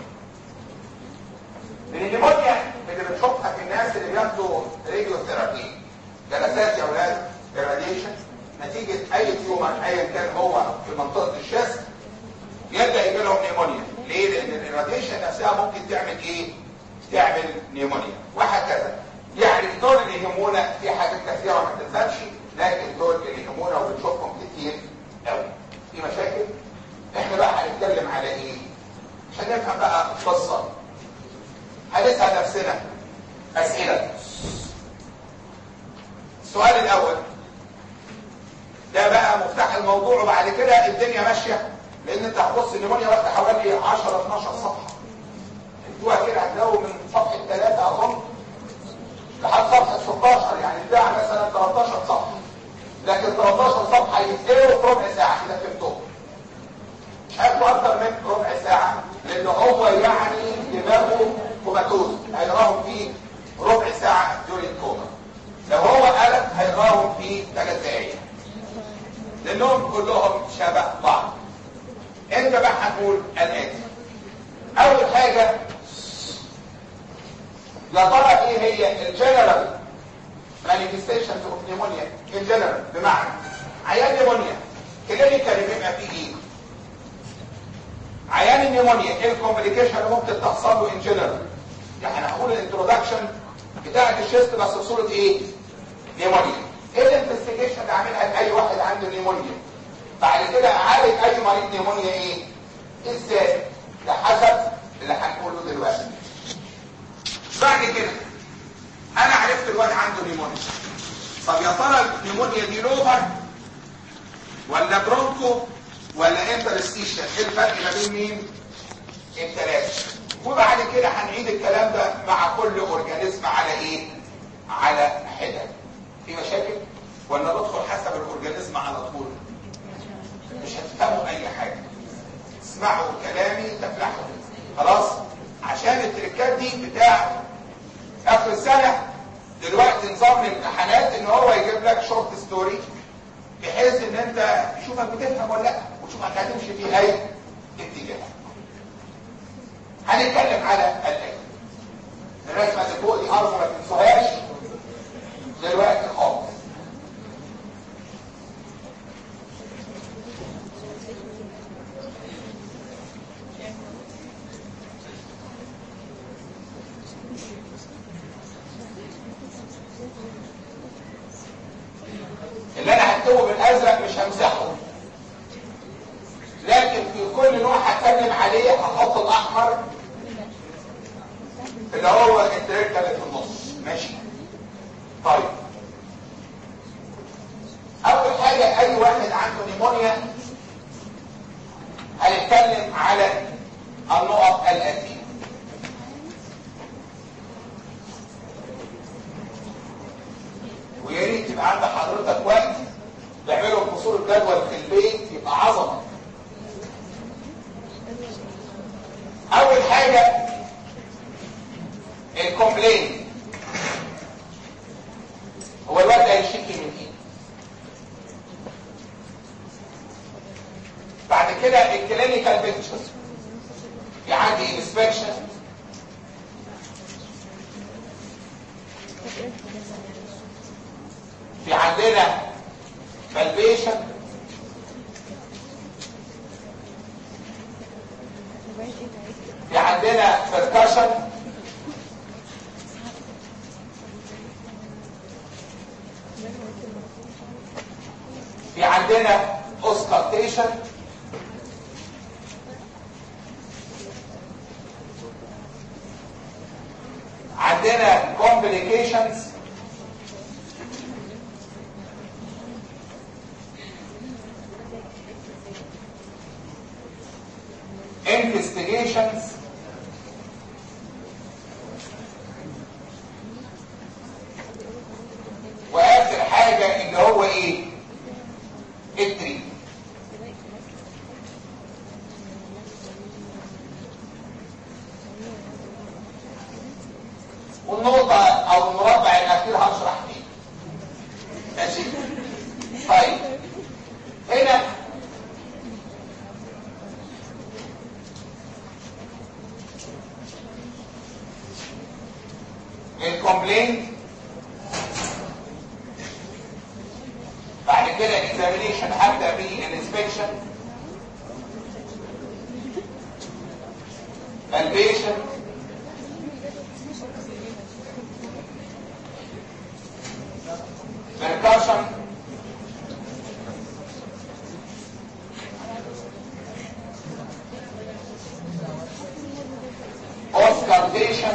من النيمونيا اللي بنشوفها في الناس اللي بياخدوا راديو ثيرابي جلسات يا اولاد الراديشن نتيجة اي تيومر ايا كان هو في منطقة الشست يبدأ يجي لهم نيمونيا ليه؟ لان الراديشن نفسها ممكن تعمل ايه؟ تعمل نيمونيا وهكذا يعني دول اللي يهمونا في حاجات كثيرة ما تنسانش لكن دول اللي يهمونا وبنشوفهم كتير قوي في مشاكل احنا بقى هنتكلم على ايه عشان نفهم بقى القصة هنسأل نفسنا اسئلة السؤال الاول ده بقى مفتاح الموضوع وبعد كده الدنيا ماشية لان انت هتبص النمونيا واخده حوالي 10 12 صفحة انتوها كده هتلاقوا من صفحة 3 اظن لحد صفحة 16 يعني بتاع مثلا 13 صفحة لكن 13 صفحة يتقروا في ربع ساعة كده فهمتهم مش هياخدوا أكتر من ربع ساعة لأن هو يعني دماغه كوماتوز هيقراهم في ربع ساعة دورين كوما لو هو قلم هيقراهم في ثلاث دقايق لأنهم كلهم شبه بعض انت بقى هنقول الآتي أول حاجة يا ترى ايه هي الجنرال مانيفستيشنز اوف نيمونيا ان جنرال بمعنى عيان نيمونيا كلينيكال بيبقى فيه ايه عيان النيمونيا ايه الكومبليكيشن اللي ممكن تحصل له ان جنرال يعني هقول الانترودكشن بتاعت الشيست بس بصوره ايه نيمونيا ايه الانفستيجيشن اللي عاملها لاي واحد عنده نيمونيا بعد كده اعالج اي مريض نيمونيا ايه ازاي ده حسب اللي هنقوله دلوقتي بعد كده انا عرفت الواد عنده نيمونيا طب يا ترى النيمونيا دي لوبر ولا برونكو ولا انترستيشن ايه الفرق ما بين مين الثلاثه وبعد كده هنعيد الكلام ده مع كل اورجانيزم على ايه على حده في مشاكل ولا ندخل حسب الاورجانيزم على طول مش هتفهموا اي حاجه اسمعوا كلامي تفلحوا خلاص عشان التركات دي بتاع اخر السنة دلوقتي نظام الامتحانات ان هو يجيب لك شورت ستوري بحيث ان انت تشوفك بتفهم ولا لا وتشوفك هتمشي في اي اتجاه هنتكلم على الايه الرسمة اللي فوق دي ارجو ما تنسوهاش دلوقتي خالص اللي انا هكتبه بالازرق مش همسحه لكن في كل نوع هتكلم عليه هحط الاحمر اللي هو التركه اللي في النص ماشي طيب اول حاجه اي واحد عنده نيمونيا هنتكلم على النقط الاتيه ويا ريت يبقى عند حضرتك وقت تعملوا فصول الجدول في البيت يبقى عظمه اول حاجه الكومبلين هو الوقت هيشتكي من ايه بعد كده الكلينيكال بيكتشرز في عندي انسبكشن في عندنا بالبيشن في عندنا بركشن في عندنا اوسكالتيشن عندنا complications investigations واخر حاجة اللي هو ايه التري او المربع الاخير هشرح فيه ماشي طيب هنا الكومبلين بعد كده اكزامينيشن هبدا بالانسبكشن البيشن percussion auscultation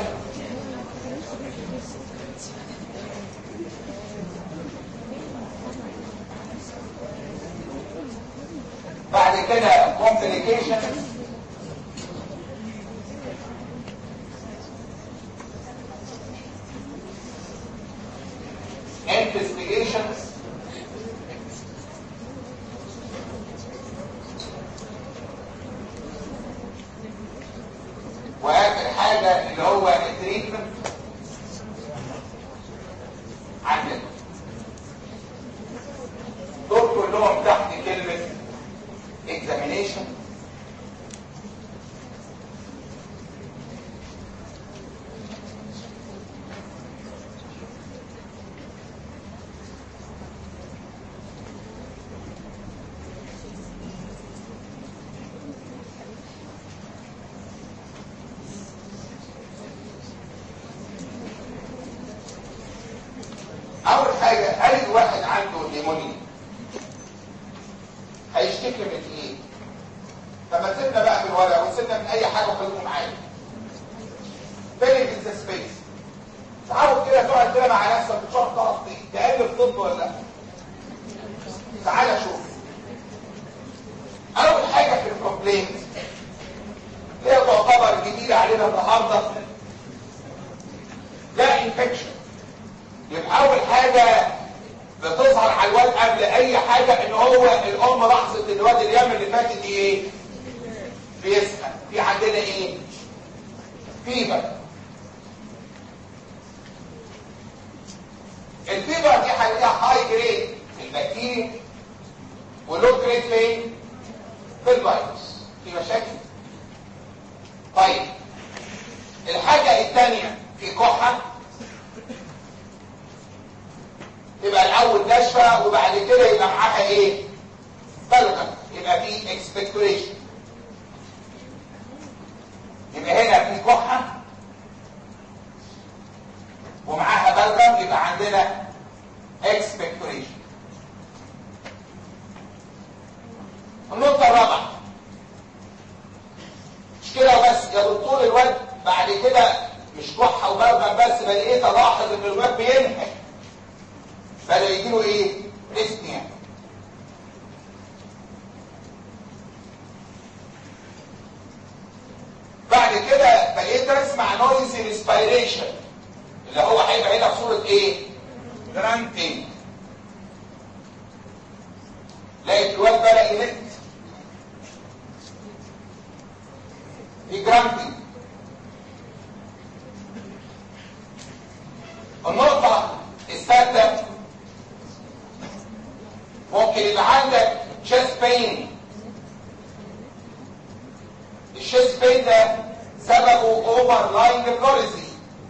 بعد كده complications investigations واخر حاجه اللي هو التريتمنت عندنا دول كلهم تحت كلمه examination اول حاجه اي واحد عنده نيمونيا هيشتكي من ايه فما سيبنا بقى من الورق وسيبنا من اي حاجه وخليكم معايا فين سبيس تعالوا كده تقعد كده مع نفسك تشوف طرف ايه تقلب طب ولا لا تعالى شوف اول حاجه في الكومبلينت هي تعتبر جديده علينا النهارده ده انفكشن يبقى اول حاجه بتظهر على الواد قبل اي حاجه ان هو الام لاحظت ان الواد الايام اللي فاتت دي ايه بيسخن في عندنا ايه فيبر الفيبر دي هنلاقيها هاي جريد في البكتيريا ولو جريد فين في الفيروس في مشاكل طيب الحاجه الثانيه في كحه يبقى الاول ناشفه وبعد كده يبقى معاها ايه بلغم يبقى في اكسبكتوريشن يبقى هنا في كحه ومعاها بلغم يبقى عندنا اكسبكتوريشن النقطه الرابعه مش كده وبس يا دكتور الواد بعد كده مش كحه وبلغم بس بقيت الاحظ ان الواد بينهج بدا يجي له ايه ريسنيا بعد كده بقيت اسمع نويز انسبيريشن اللي هو هيبقى هنا في صوره ايه جرانتنج لقيت الواد بدا يمد في جرانتنج النقطه السادسه ممكن يبقى عندك chest pain الشيست بين ده سببه اوفر لاين بلوريزي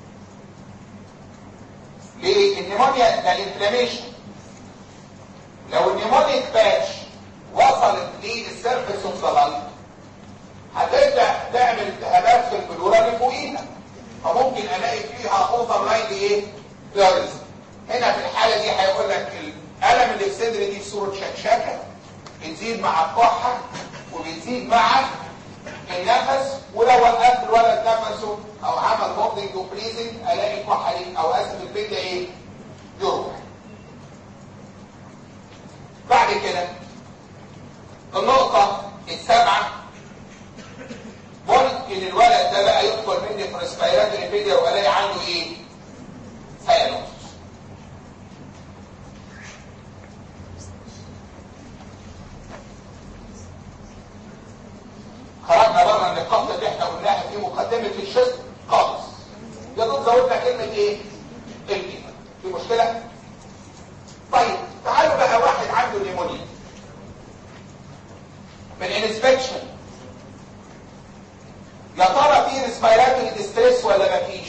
ليه النيمونيا ده انفلاميشن لو النيمونيك باتش وصلت للسيرفيس اوف ذا لانج هتبدا تعمل التهابات في البلوره اللي فوقيها فممكن الاقي فيها اوفر لاين ايه بلوريزي هنا في الحاله دي هيقول لك الالم اللي في صدري دي في صوره شكشكه بتزيد مع الكحه وبتزيد مع النفس ولو وقفت الولد نفسه او عمل هوبنج وبريزنج الاقي الكحه دي او اسف البيت ده ايه يروح بعد كده النقطه السابعه ممكن الولد ده بقى يدخل مني في ريسبيراتوري فيلير والاقي عنده ايه سايلوس خرجنا بره النقاط اللي احنا قلناها في مقدمه الشست خالص يا دوب زودنا كلمه ايه ريسبيراتوري ديستريس ولا مفيش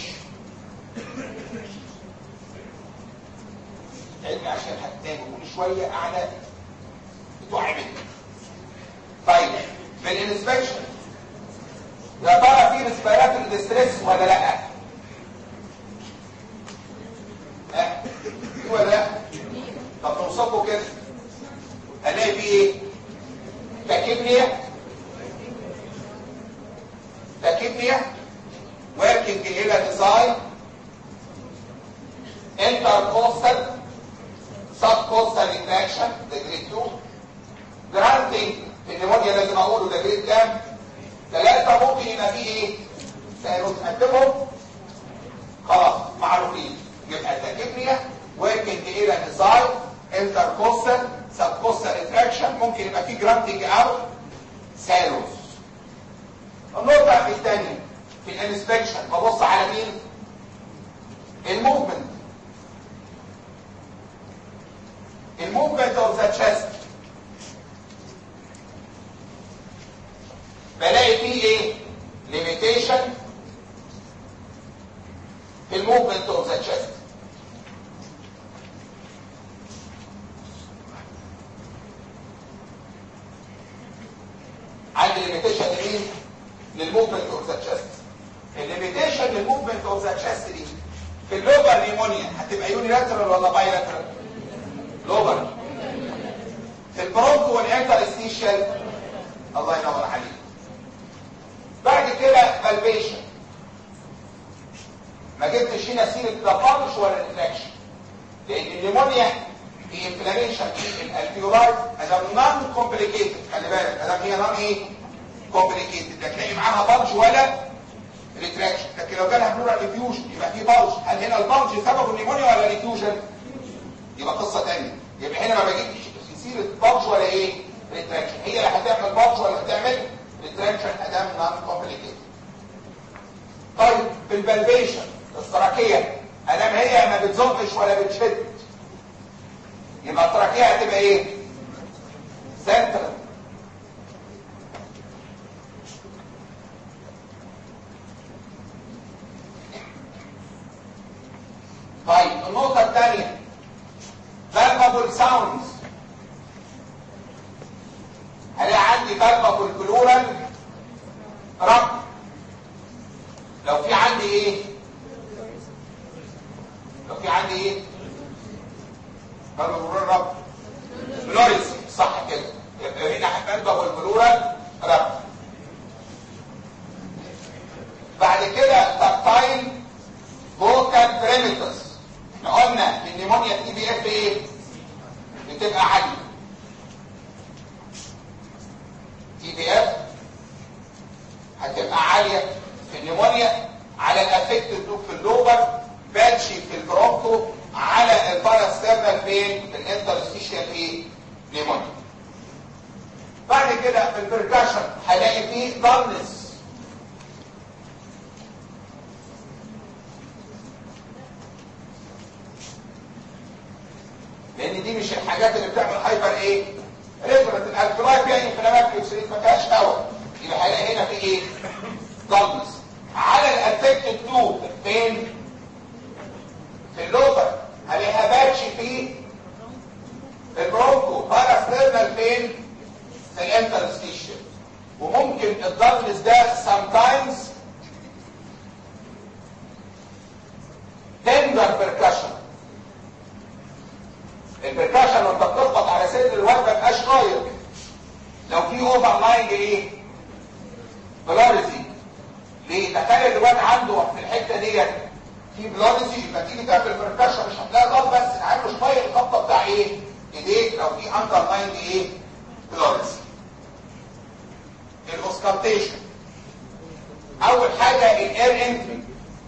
علمي عشان هتلاقي كل شويه قاعده بتوع مني طيب في الانسبكشن يا ترى في ريسبيراتوري ديستريس ولا لا ها في ولا لا طب نوصفه كده هنلاقي فيه ايه تاكيبنيا تاكيبنيا working الى ديزاين intercostal subcostal retraction ده جريد 2 جرانتنج النمونيا لازم اقوله ده جريد كام ثلاثة ممكن يبقى فيه ايه سيروس قدمهم خلاص معروفين يبقى تاكيبنيا working الى ديزاين intercostal subcostal retraction ممكن يبقى فيه جرانتنج او سيروس النقطة الثانية في الانسبكشن ببص على مين الموفمنت الموفمنت اوف ذا تشست بلاقي فيه ايه ليميتيشن في الموفمنت اوف ذا تشست عندي ليميتيشن لمين للموفمنت اوف ذا تشست الليميتيشن للموفمنت اوف ذا تشست دي في اللوبر نيمونيا هتبقى يونيلاترال ولا بايلاترال لوبر في البرونكو والانترستيشال الله ينور عليك بعد كده بالبيشن ما جبتش هنا سيره لا بانش ولا ريفلكشن لان النيمونيا في انفلاميشن في الالفيولاي ادام نون كومبليكيتد خلي بالك ادام هي نون ايه كومبليكيتد لا تلاقي معاها بلج ولا ريتراكشن لكن لو جالها بلورال افيوجن يبقى في بلج هل هنا البلج سببه النيمونيا ولا الافيوجن يبقى قصه ثانيه يبقى هنا ما بجيبش في سيره بلج ولا ايه ريتراكشن هي اللي هتعمل بلج ولا هتعمل ريتراكشن ادام نون كومبليكيتد طيب بالبلبيشن التراكيه ادام هي ما بتزقش ولا بتشد يبقى التراكيه هتبقى ايه سنترال طيب النقطة الثانية بالبابل ساوندز هلاقي عندي بالبابل بلورال رب لو في عندي ايه لو في عندي ايه بالبابل بلورال رب بلوريس صح كده يبقى هنا بالبابل بلورال رب بعد كده تاكتايل فوكال بريمتس احنا قلنا النيمونيا تي بي اف ايه بتبقى عاليه تي بي اف هتبقى عاليه في النيمونيا على الافكتد لوب في اللوبر باتشي في البرونكو على الباراسترنال فين في الانترستيشيال ايه نيمونيا بعد كده في البركاشن هلاقي فيه ضلنس لان دي مش الحاجات اللي بتعمل هايبر ايه ريفرنت الالكولاي فيها انفلاماتوري اوكسيديت ما فيهاش هواء يبقى هلاقي هنا في ايه ضلمس على الافكتد لوب فين في اللوبر هلاقيها باتش في البرونكو باراسترنال فين في الانترستيشن وممكن الضلمس ده sometimes tender percussion البركاشن وانت بتضغط على صدر الواد ما يبقاش طاير لو في اوفر لاين ايه بلاريزي ليه تخيل الواد عنده في الحته ديت في بلاريزي يبقى تيجي تعمل بركاشن مش هتلاقي الارض بس عامل مش طاير الخبطه بتاع ايه ايديك لو في اندر لاين ايه بلاريزي الاوسكالتيشن اول حاجه الاير انتري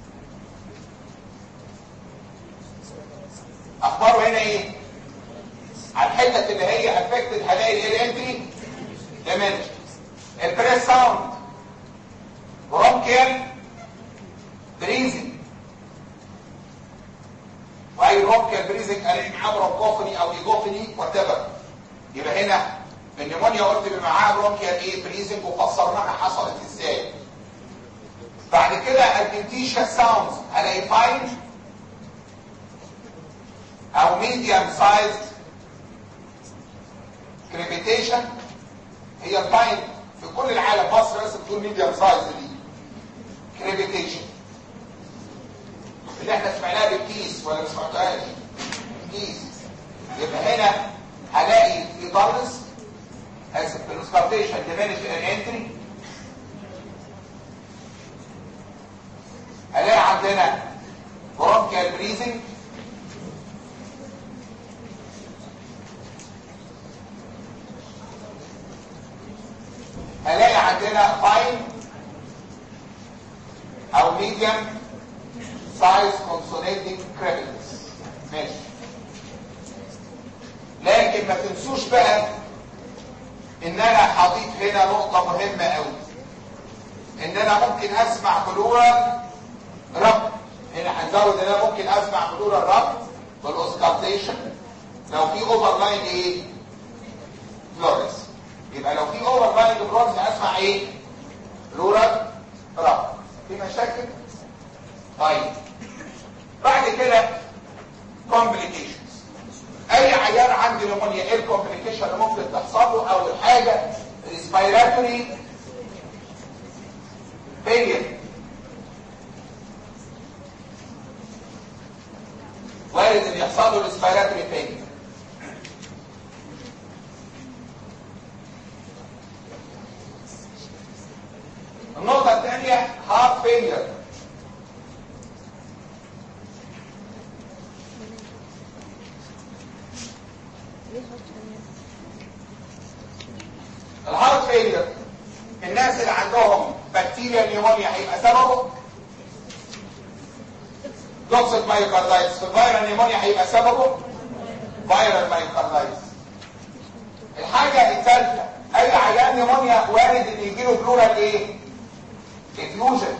اخباره هنا ايه على الحته اللي هي افكتد هلاقي الاير انتري ديمنش البريس ساوند برونكيال بريزنج واي برونكيال بريزنج الاقي معاه برونكوفوني او ايجوفوني وات ايفر يبقى هنا النيمونيا قلت بيبقى معاها برونكيال ايه بريزنج وفسرناها حصلت ازاي بعد كده ادفنتيشيا ساوندز هلاقي فاين او ميديوم سايزد كريبيتيشن هي الفاين في كل العالم مصر بس بتقول ميديوم سايز دي كريبيتيشن اللي احنا سمعناها بالكيس ولا ما سمعتهاش كيس يبقى هنا هلاقي في ضلس اسف في الاسكارتيشن ديمينش انتري هلاقي عندنا برونكيال بريزنج هلاقي عندنا فاين او ميديوم سايز كونسونيتنج كريبلز ماشي لكن ما تنسوش بقى ان انا هضيف هنا نقطة مهمة قوي ان انا ممكن اسمع بلورا رب هنا هنزود ان انا ممكن اسمع بلورا الرب بالاوسكالتيشن لو في اوفر لاين ايه فلوريس يبقى لو في اوفر لاين فلوريس اسمع ايه بلورا رب في مشاكل طيب بعد كده complications اي عيان عنده نمونيا ايه الكومبليكيشن اللي ممكن تحصل له اول حاجه ريسبيراتوري فيلير وارد ان يحصل له ريسبيراتوري فيلير النقطه الثانيه هارت فيلير الهارت فيلير الناس اللي عندهم بكتيريا نيومونيا هيبقى سببه توكسيك مايوكاردايتس في الفيرال نيومونيا هيبقى سببه فيرال مايوكاردايتس الحاجة الثالثة اي عيان نيومونيا وارد ان يجي له بلورال ايه افيوجن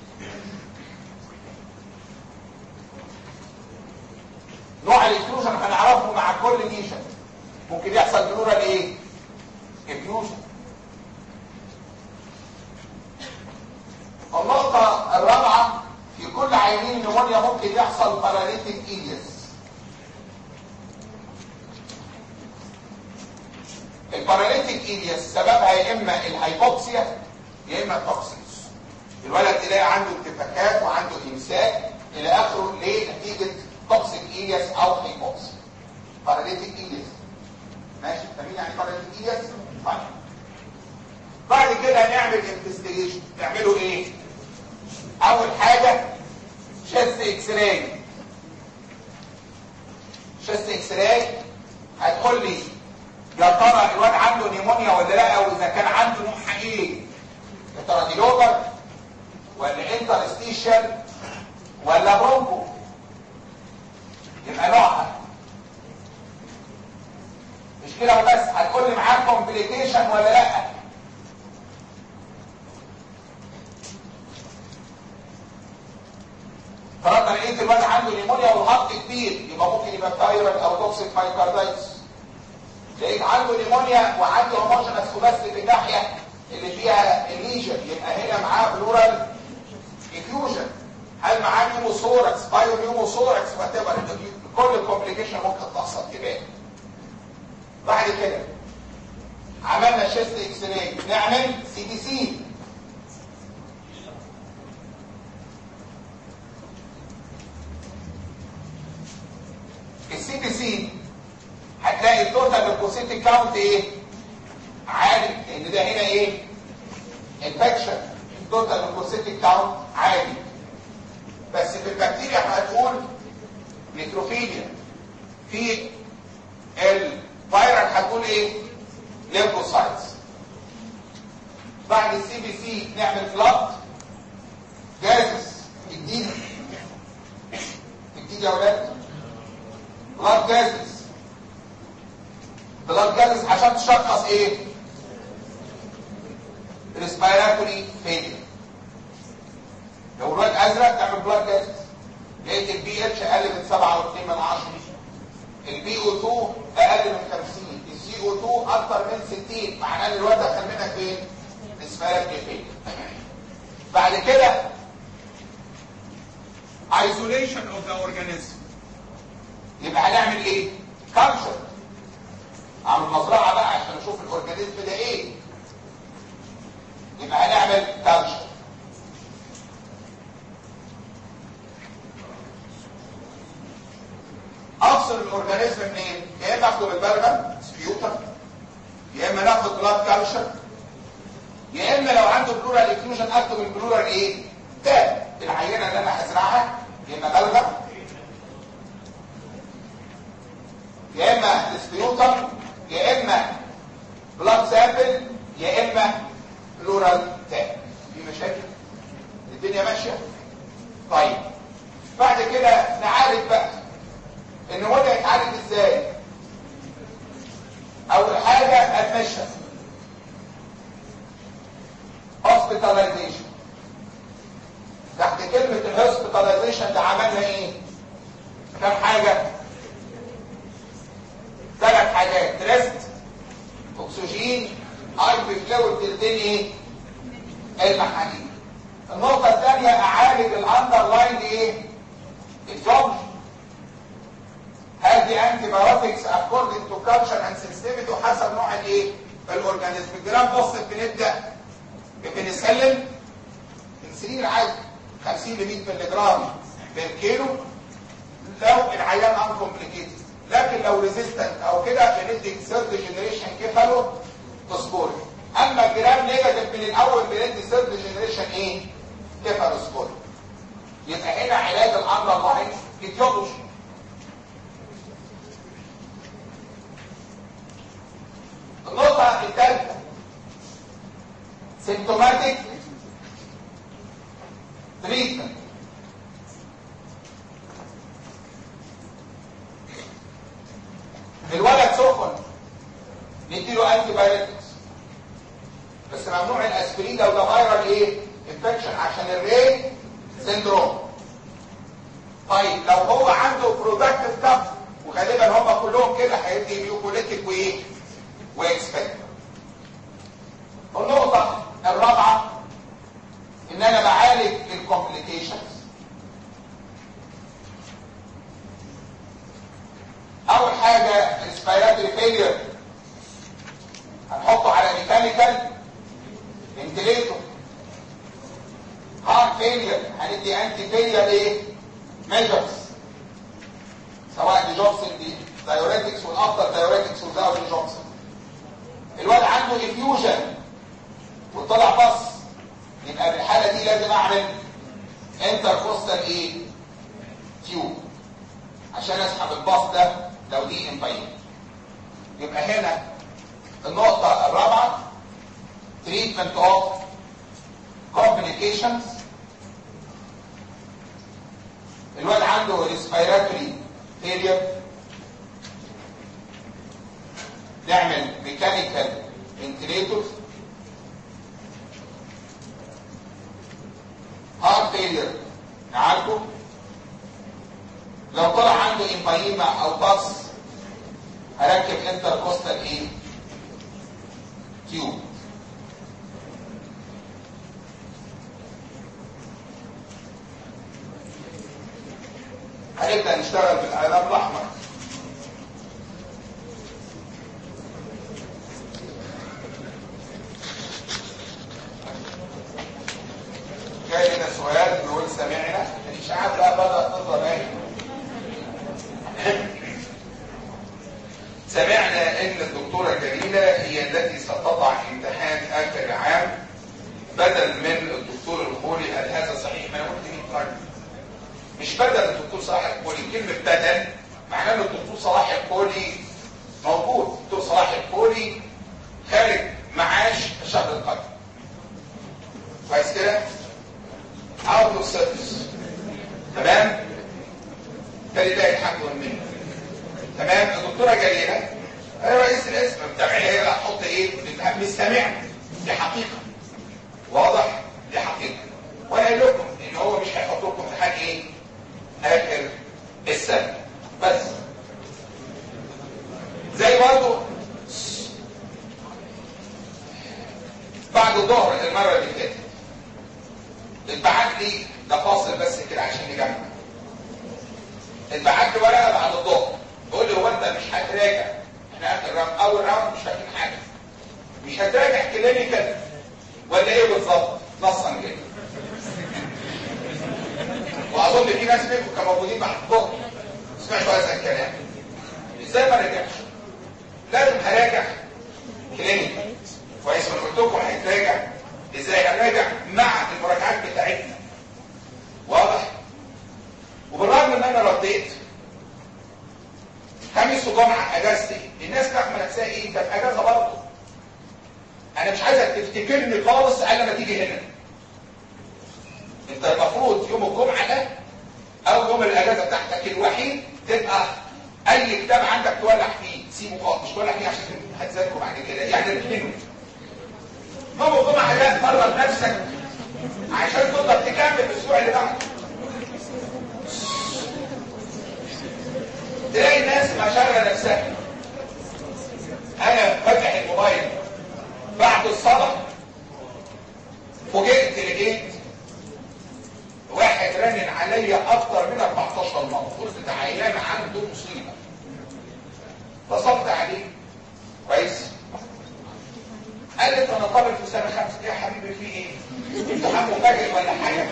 نوع الافيوجن هنعرفه مع كل ليشن ممكن يحصل بلورال ايه افيوجن النقطة الرابعة في كل عيانين النمونيا ممكن يحصل باراليتيك ايليس الباراليتيك ايليس سببها يا اما الهايبوكسيا يا اما التوكسيس الولد تلاقي عنده انتفاخات وعنده امساك الى اخره ليه نتيجة توكسيك ايليس او هايبوكسيا باراليتيك ايليس ماشي فاهمين يعني باراليتيك ايليس طيب بعد كده هنعمل انفستيجيشن تعملوا ايه اول حاجة شست اكس راي شست اكس راي هتقول لي يا ترى الواد عنده نيمونيا ولا لا او اذا كان عنده نوع ايه يا ترى دي لوبر ولا انترستيشن ولا برونكو يبقى نوعها مش كده وبس هتقول لي معاه كومبليكيشن ولا لا فرضنا لقيت الواد عنده نيمونيا والهبط كبير يبقى ممكن يبقى فايرال او توكسيك مايكاردايتس لقيت عنده نيمونيا وعنده هوموجينس بس في الناحيه اللي فيها الليجن يبقى هنا معاه بلورال افيوجن هل معاه نيوموثوركس بايو نيوموثوركس وات ايفر كل الكومبليكيشن ممكن تحصل تبان بعد كده عملنا شيست اكس راي نعمل سي دي سي السي بي سي هتلاقي التوتال ليكوسيتيك كاونت ايه عالي لان ده هنا ايه انفكشن التوتال ليكوسيتيك كاونت عالي بس في البكتيريا هتقول نيتروفيليا في الفيرال هتقول ايه ليمفوسايتس بعد السي بي سي نعمل بلاد جازس جديد جديد يا ولاد بلاد جازز بلاد جازز عشان تشخص ايه ريسبيراتوري فيلير لو الواد ازرق تعمل بلاد جازز لقيت البي اتش اقل من 7.2 من 10 البي او 2 اقل من 50 السي او 2 اكتر من 60 معناه ان الواد دخل منك فين ريسبيراتوري فيلير بعد كده isolation of the organism يبقى هنعمل ايه كالتشر اعمل مزرعه بقى عشان اشوف الاورجانيزم ده ايه يبقى هنعمل كالتشر افصل الاورجانيزم منين يا اما اخده بالبلغم سبيوتر يا اما ناخد بلاد كالتشر يا اما لو عنده بلورال افيوجن اخده بالبلورال ايه تاب العينه اللي انا هزرعها يا اما بلغم يا اما سبيوتر يا اما بلاد سامبل يا اما بلورال تاب في مشاكل الدنيا ماشيه طيب بعد كده نعالج بقى ان هو ده يتعالج ازاي اول حاجه ادمشن هوسبيتاليزيشن تحت كلمه الهوسبيتاليزيشن ده عملنا ايه كم حاجه ثلاث حاجات ريست اكسجين اي بفلويد تلتين ايه المحاليل النقطه الثانيه اعالج الاندرلاين ايه الجوبش هل دي انتي بايوتكس اكوردنج تو كالتشر اند سنسيتيفيتي وحسب نوع الايه الاورجانيزم الجرام بص بنبدا ببنسلين بنسلين عادي 50 ل 100 مللي جرام بالكيلو لو العيان ان كومبليكيتد لكن لو ريزيستنت او كده بندي ثيرد جنريشن كيفالو تصبوري اما الجرام نيجاتيف من الاول بندي ثيرد جنريشن ايه كيفالو سبوري يبقى هنا علاج الامر ضعيف اتيولوجي النقطة الثالثة سيمتوماتيك تريتمنت الولد سخن نديله انتي بايوتكس بس ممنوع الاسبرين لو ده فايرال ايه انفكشن عشان الري سيندروم طيب لو هو عنده برودكتيف كف وغالبا هم كلهم كده هيدي ميوكوليتيك وايه واكسبكت النقطة الرابعة ان انا بعالج الكومبليكيشنز اول حاجة الاسبيراتوري فيلير هنحطه على ميكانيكال فنتليتور هارت فيلير هندي انتي فيلير ايه ميجرز سواء دي جونسون دي دايوريتكس والافضل دايوريتكس وزاو دي جونسون الواد عنده افيوجن وطلع بص يبقى في الحاله دي لازم اعمل انتركوستال ايه تيوب عشان اسحب الباص ده لو دي امباين يبقى هنا النقطة الرابعة treatment of complications الواد عنده respiratory failure نعمل mechanical ventilators heart failure نعالجه لو طلع عنده امبايما او باص هركب انتركوستال ايه تيوب هنبدا نشتغل بالاعلام الاحمر جاي لنا سؤال بيقول سمعنا الاشاعات بقى بدات تظهر ايه سمعنا ان الدكتورة جميلة هي التي ستضع امتحان اخر العام بدل من الدكتور الخولي هل هذا صحيح ما قلت مين طيب مش بدل الدكتور صلاح الخولي كلمة بدل معناه ان الدكتور صلاح الخولي موجود الدكتور صلاح الخولي خارج معاش شهر القدر كويس كده اوت اوف سيرفيس تمام فلله الحمد والمنه تمام الدكتوره جليله انا رئيس الاسم متابعين هي اللي هتحط ايه مش سامعنا دي حقيقه واضح دي حقيقه وانا قايل لكم ان هو مش هيحط لكم امتحان ايه اخر السنه بس زي برضه بعد الظهر المره اللي فاتت اتبعت لي ده فاصل بس كده عشان نجمع اتبعت لي ورقه بعد الظهر بقول لي هو انت مش هتراجع احنا اخر راوند اول راوند مش فاكرين حاجه مش هتراجع كلينيكال ولا ايه بالظبط نصا كده واظن في ناس منكم كانوا موجودين بعد الظهر سمعتوا هذا الكلام ازاي ما رجعش لازم هراجع كلينيكال كويس ما قلت لكم هيتراجع ازاي هنراجع مع المراجعات بتاعتنا واضح وبالرغم ان انا رديت خميس وجمعه اجازتي الناس فاهمه نفسها ايه انت في اجازه برضه انا مش عايزك تفتكرني خالص الا لما تيجي هنا انت المفروض يوم الجمعه ده او يوم الاجازه بتاعتك الوحيد تبقى اي كتاب عندك تولع فيه سيبه خالص مش تولع فيه عشان هتذاكره بعد كده يعني الاثنين يوم الجمعه ده تفرغ نفسك عشان تقدر تكمل الاسبوع اللي بعده تلاقي الناس مشغله نفسها انا فاتح الموبايل بعد الصلاه فوجئت لقيت واحد رنن عليا اكتر من 14 مره قلت ده عيان عنده مصيبه اتصلت عليه كويس قال لي انا طالب في سنه خمسه يا حبيبي في ايه؟ امتحان مفاجئ ولا حاجه؟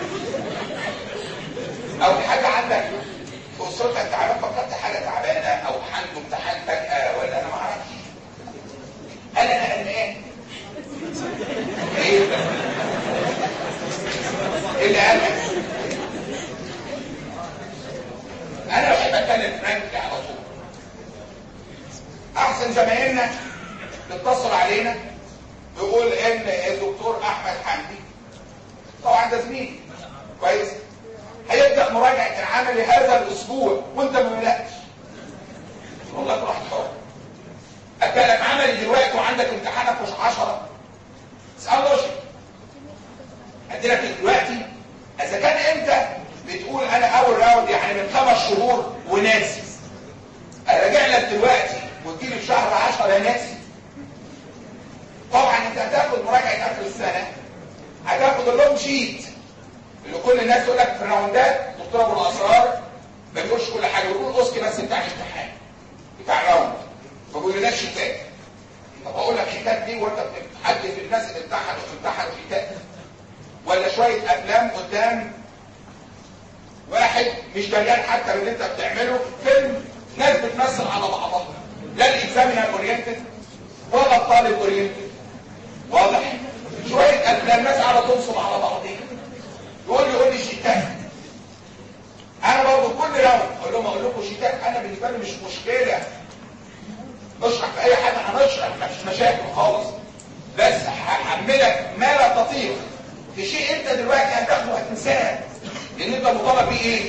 او حاجه عندك في اسرتك تعبان فكرت حاجه تعبانه او عنده امتحان فجاه ولا انا ما اعرفش قال انا قلقان ايه؟ ايه اللي قال انا بحب اتكلم فرانك على طول احسن زمايلنا بيتصل علينا بيقول ان الدكتور احمد حمدي طبعا ده زميلي كويس هيبدا مراجعه العملي هذا الاسبوع وانت ما ملقتش والله تروح تحر اكلك عملي دلوقتي وعندك امتحانك مش 10 اسال لوجيك ادي لك دلوقتي اذا كان انت بتقول انا اول راوند يعني من خمس شهور وناسي اراجع لك دلوقتي وتجيلي في شهر 10 ناسي طبعا انت هتاخد مراجعه اخر السنه هتاخد اللونج شيت اللي كل الناس تقول لك في الراوندات دكتور ابو الاسرار ما بيقولش كل حاجه بيقول اوسكي بس بتاع الامتحان بتاع الراوند ما بيقولناش شيتات طب اقول لك شيتات دي وانت بتحدد الناس اللي امتحنوا امتحنوا شيتات ولا شويه افلام قدام واحد مش دريان حتى باللي انت بتعمله فيلم ناس بتمثل على بعضها لا الاكزامينر اورينتد ولا الطالب اورينتد واضح شويه افلام ناس على تنصب على بعضها يقول لي قول لي شيتات انا برضه كل يوم اقول لهم اقول لكم شيتات انا بالنسبه لي مش مشكله نشرح في اي حاجه هنشرح مفيش مشاكل خالص بس هحملك ما لا تطيق في شيء انت دلوقتي هتاخده وهتنساه لان انت مطالب بيه ايه؟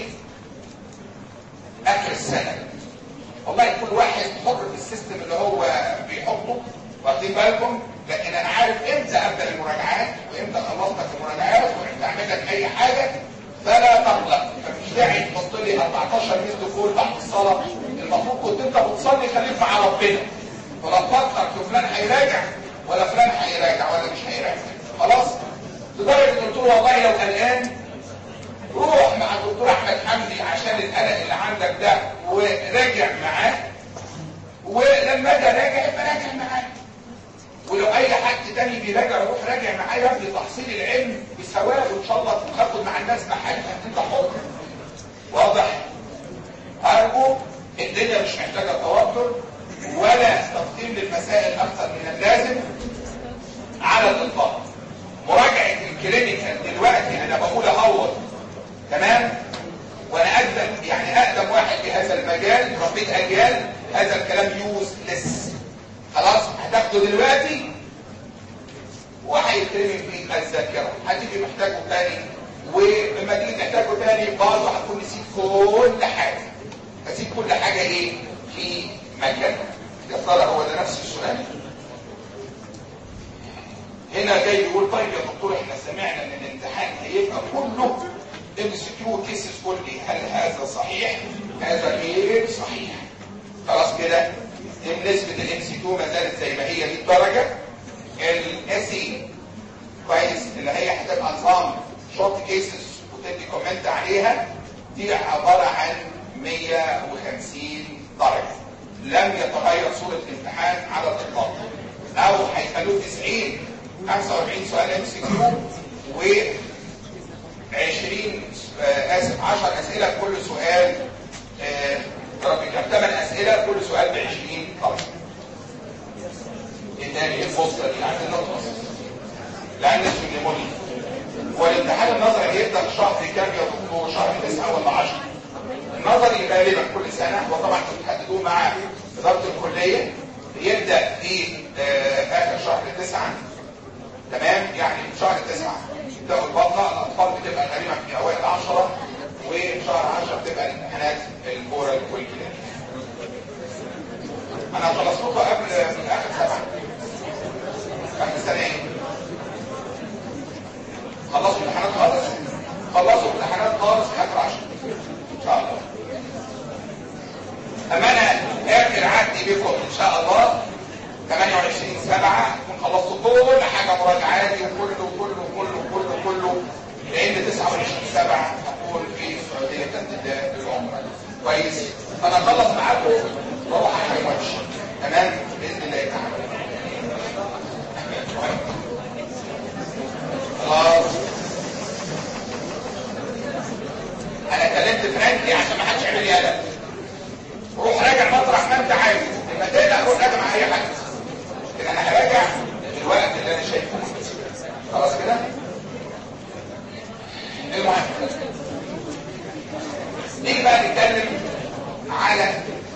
اخر السنه والله كل واحد حر في السيستم اللي هو بيحطه واخدين بالكم لكن انا عارف امتى ابدا المراجعات وامتى خلصتك المراجعات وامتى اعمل لك اي حاجه فلا تقلق مفيش داعي تحط لي 14 ميس دخول بعد الصلاه المفروض كنت انت بتصلي خليك مع ربنا ولا تفكر في فلان هيراجع ولا فلان هيراجع ولا مش هيراجع خلاص لدرجه قلت له والله لو قلقان روح مع الدكتور احمد حمدي عشان القلق اللي عندك ده وراجع معاه ولما اجي راجع يبقى راجع معاه ولو اي حد تاني بيراجع يروح راجع معاه يبني تحصيل العلم بثواب وان شاء الله تاخد مع الناس بحاجه انت حر واضح ارجو الدنيا مش محتاجه توتر ولا تقديم للمسائل اكثر من اللازم على الاطلاق مراجعه الكلينيكال دلوقتي انا بقول اهوت تمام وانا اقدم يعني اقدم واحد في هذا المجال ربيت اجيال هذا الكلام يوزلس خلاص هتاخده دلوقتي وهيترمي في الذاكره هتيجي محتاجه تاني ولما تيجي تحتاجه تاني برضه هتكون نسيت كل حاجه نسيت كل حاجه ايه في مكانها يا ترى هو ده نفس السؤال هنا جاي يقول طيب يا دكتور احنا سمعنا ان الامتحان هيبقى كله ام سي كيو كيسز كلي هل هذا صحيح؟ هذا غير صحيح خلاص كده نسبة الام سي كيو ما زالت زي ما هي 100 درجة الاس اي كويس اللي هي هتبقى نظام شورت كيسز وتدي كومنت عليها دي عبارة عن 150 درجة لم يتغير صورة الامتحان على الإطلاق أو هيخلوه 90 45 سؤال ام سي كيو و 20 آسف 10 أسئلة كل سؤال آه ربي كام 8 أسئلة كل سؤال ب 20 درجة ايه تاني ايه الفصلة دي عايزين نخلص لا الناس في الليموني والامتحان النظري هيبدأ في شهر كام يا دكتور شهر 9 ولا 10 النظري غالبا كل سنة وطبعا تحددوه مع إدارة الكلية يبدأ في آه آخر شهر 9 تمام يعني في شهر 9 يبدأوا البطنة الأطفال بتبقى غالبا في أوائل 10 وشهر 10 بتبقى الامتحانات الكورال والكلام انا خلصتكم قبل من اخر سبعة اخر سنة ايه خلصوا امتحانات خالص خلصوا امتحانات خالص اخر عشر ان شاء الله اما انا اخر عهدي بكم ان شاء الله 28 سبعة نكون خلصتوا كل حاجة مراجعاتي وكله وكله وكله وكله وكله لان 29 سبعة هكون في السعودية تمتد للعمرة كويس فانا اخلص معاكم واروح احرم وامشي تمام باذن الله تعالى خلاص انا كلمت فرانكلي عشان ما حدش يعمل لي قلق روح راجع مطرح ما انت عايز لما تقلق روح راجع مع اي حد لكن انا هراجع الوقت اللي انا شايفه خلاص كده المهم نيجي بقى نتكلم على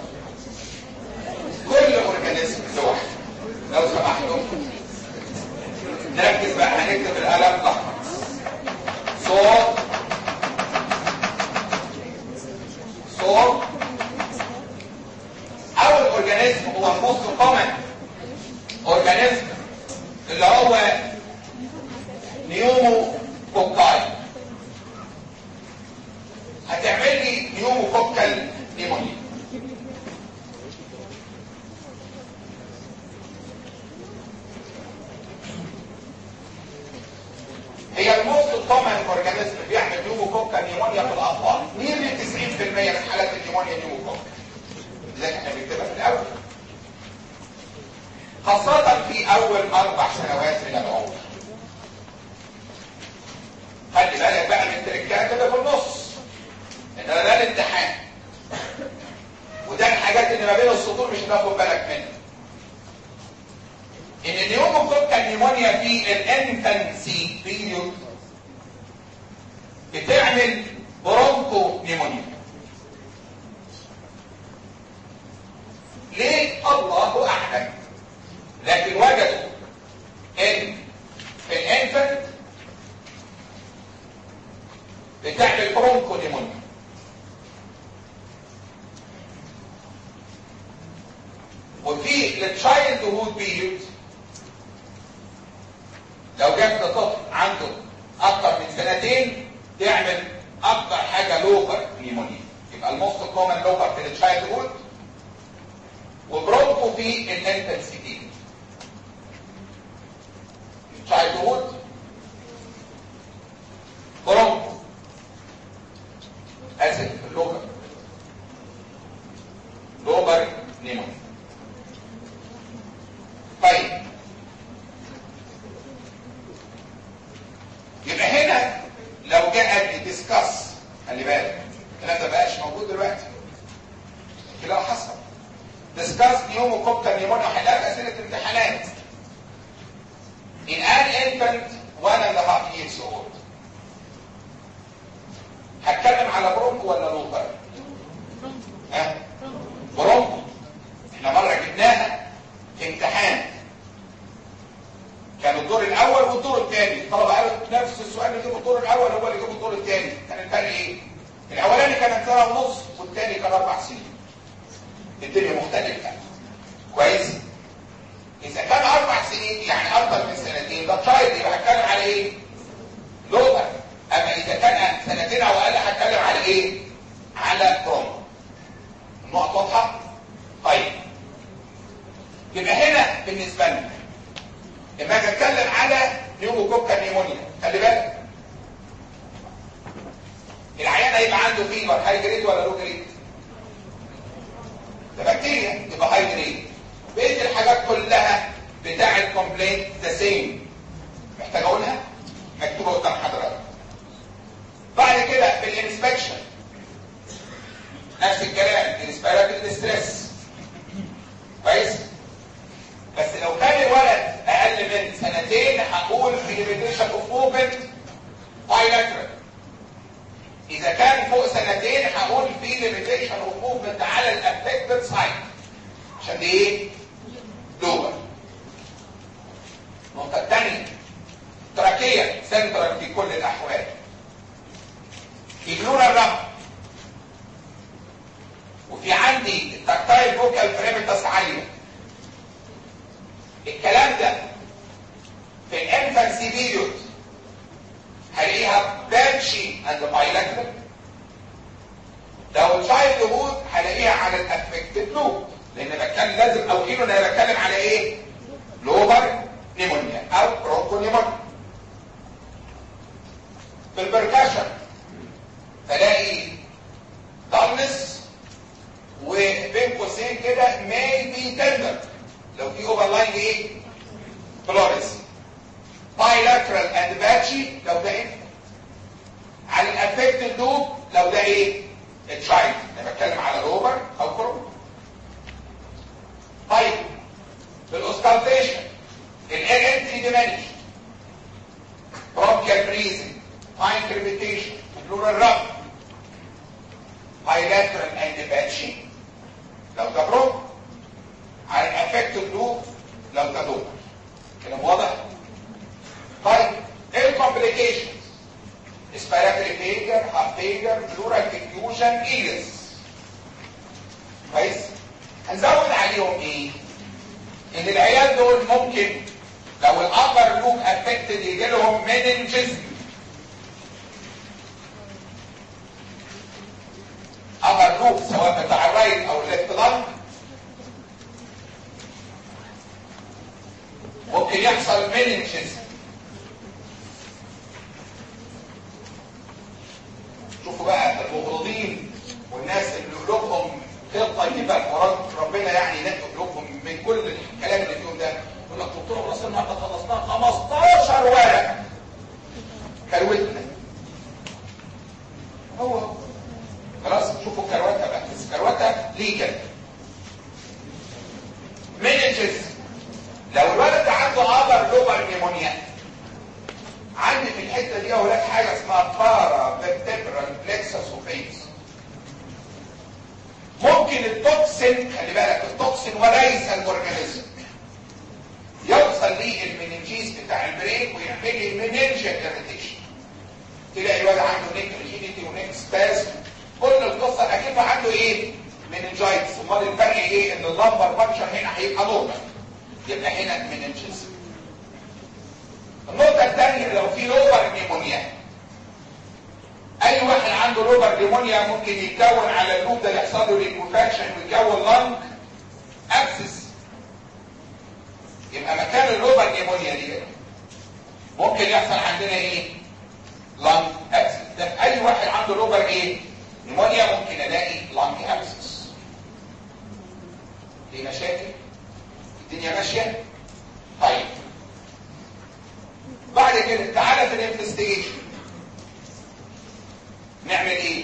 كل اورجانيزم لوحده لو سمحتوا نركز بقى هنكتب القلم الاحمر صوت صوت اول اورجانيزم هو الموست كومن اورجانيزم اللي هو نيومو كوكاي هتعمل لي نيومو كوكال نيمونيا هي الموست كومن اورجانيزم بيعمل نيوموكوكا نيمونيا في الاطفال نيرلي 90% من حالات النيمونيا نيوموكوكا لذلك احنا بنكتبها في الاول خاصة في اول اربع سنوات من العمر خلي بالك بقى من التركات اللي في النص ان ده الامتحان وده الحاجات اللي ما بين السطور مش هتاخد بالك منها ان النيوموكوكا نيمونيا في الانفانسي بيريود بتعمل برونكو نيمونيا ليه الله اعلم لكن وجدوا ان في الانفانت بتعمل برونكو نيمونيا وفي التشايلد هود بيريود لو جبت طفل عنده اكتر من سنتين يعمل اكتر حاجه لوبر نيمونيا يبقى الموست كومن لوبر في التشايلد هود وبرونكو في الانتنسيتي التشايلد هود برونكو اسف اللوبر لوبر نيمونيا طيب يبقى هنا لو جاء قال لي ديسكاس خلي بالك الكلام ده بقاش موجود دلوقتي كده لو حصل ديسكاس نيوموكوكا نيمونيا حلات اسئله امتحانات in an infant one and a half years old هتكلم على برونكو ولا لوبر ها برونكو احنا مره جبناها في امتحان كان الدور الاول والدور الثاني الطلبه قالوا نفس السؤال اللي جابوا الدور الاول هو اللي جابوا الدور الثاني كان الفرق ايه الاولاني كان سنه ونص والثاني كان اربع سنين الدنيا مختلفه كويس اذا كان اربع سنين يعني اكثر من سنتين ده تشايلد يبقى هتكلم على ايه لوبر اما اذا كان سنتين او اقل هتكلم على ايه على بروم النقط واضحه طيب يبقى هنا بالنسبه لنا لما اجي اتكلم على نيوموكوكا نيمونيا خلي بالك العيان هيبقى عنده فيبر هاي جريد ولا لو جريد ده بكتيريا يبقى هاي جريد بقيه الحاجات كلها بتاع الكومبلينت ذا سيم محتاج اقولها مكتوبه قدام حضرتك بعد كده في الانسبكشن نفس الكلام الانسبيرابل ستريس كويس بس لو كان الولد اقل من سنتين هقول في ليميتيشن اوف موفمنت بايلاترال اذا كان فوق سنتين هقول في ليميتيشن اوف موفمنت على الافكتد سايت عشان دي ايه لوبر النقطه الثانيه تراكيه سنترال في كل الاحوال اجنور الرقم وفي عندي التكتايل فوكال بريمتس عاليه الكلام ده في الانفانسي بيريود هلاقيها بانشي اند بايلاترال لو تشايلد هود هلاقيها على الافكتد لوب لان بتكلم لازم اوكيله ان انا بتكلم على ايه لوبر نيمونيا او برونكو نيمونيا في البركاشن تلاقي ضلس وبين قوسين كده may be tender لو في اوفر لاين ايه فلوريس bilateral and patchy لو ده ايه على الافكتد لوب لو ده ايه التشايلد انا بتكلم على لوبر او كرو طيب بالاوسكالتيشن الاير انتري ديمانش bronchial breathing fine crepitation pleural rub bilateral and patchy لو ده برونك على الافكتد لوب لو ده لوبر كلام واضح طيب ايه الكومبليكيشنز اسبيراتوري فيجر هارت فيجر بلورال ديفيوجن ايلس كويس هنزود عليهم ايه ان العيال دول ممكن لو الابر لوب افكتد يجي لهم مننجز ابر لوب سواء بتاع الرايت او الليفت لانج ممكن يحصل مننجز شوفوا بقى المغرضين والناس اللي قلوبهم غير طيبه وربنا يعني ينقي قلوبهم من كل الكلام اللي فيهم ده يقول لك دكتور خلاص النهارده خلصناها 15 ورقه كروتنا هو خلاص شوفوا كروته بقى بس كروته ليجل منجز لو الولد عنده ابر لوبر نيمونيا عندي في الحته دي يا ولاد حاجه اسمها بارا فيرتبرال بلكسس اوفيس ممكن التوكسين خلي بالك التوكسين وليس الاورجانيزم يوصل لي المننجيز بتاع البرين ويعمل لي مننجيال اريتيشن تلاقي الولد عنده نيك ريجيديتي ونيك سباس كل القصه اكيد عنده ايه مننجايتس امال الفرق ايه ان اللمبر فانكشن هنا هيبقى نورمال يبقى هنا مننجيز النقطة الثانية لو في لوبر نيمونيا أي واحد عنده لوبر نيمونيا ممكن يتكون على اللوب ده يحصل له ريكونفاكشن ويتكون لانج أبسس يبقى مكان اللوبر نيمونيا دي ممكن يحصل عندنا إيه؟ لانج أبسس ده أي واحد عنده لوبر إيه؟ نيمونيا ممكن ألاقي لانج أبسس دي مشاكل الدنيا ماشية طيب بعد كده تعالى في الانفستيجيشن نعمل ايه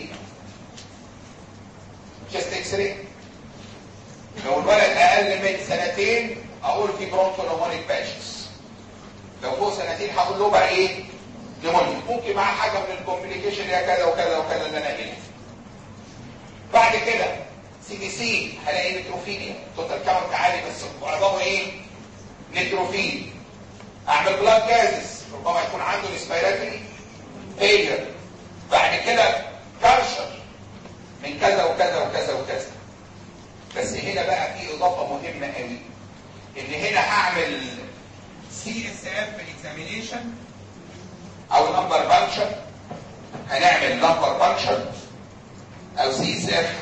جست اكس راي لو الولد اقل من سنتين اقول في برونكولومونيك باشس لو فوق سنتين هقول له بقى ايه نيمونيا ممكن معاه حاجه من الكومبليكيشن يا كذا وكذا وكذا اللي انا قايلها بعد كده سي دي سي هلاقي نيتروفيليا توتال كاونت عالي بس معظمه ايه نيتروفيل اعمل بلاد جازس ربما يكون عنده ريسبيراتوري فيلير بعد كده كارشر من كذا وكذا وكذا وكذا بس هنا بقى في اضافه مهمه قوي ان هنا هعمل سي اس اف اكزامينيشن او نمبر بانكشر هنعمل نمبر بانكشر او سي اس اف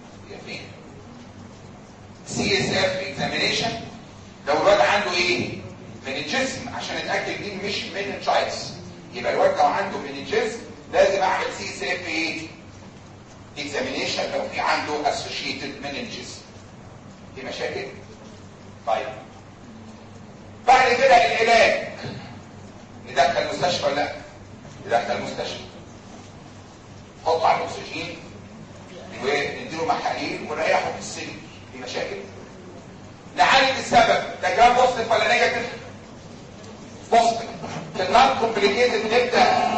سي اس اف اكزامينيشن لو الواد عنده ايه من الجسم عشان اتاكد دي مش من الجايس يبقى الواد لو عنده من الجسم لازم اعمل سي اس اف ايه اكزامينيشن لو في عنده اسوشيتد من الجسم في مشاكل طيب بعد كده العلاج ندخل المستشفى ولا لا ندخل المستشفى حط على الاكسجين ونديله محاليل ونريحه في السن في مشاكل نعالج السبب ده جرام بوزيتيف ولا نيجاتيف بوزيتيف في النون كومبليكيتد نبدا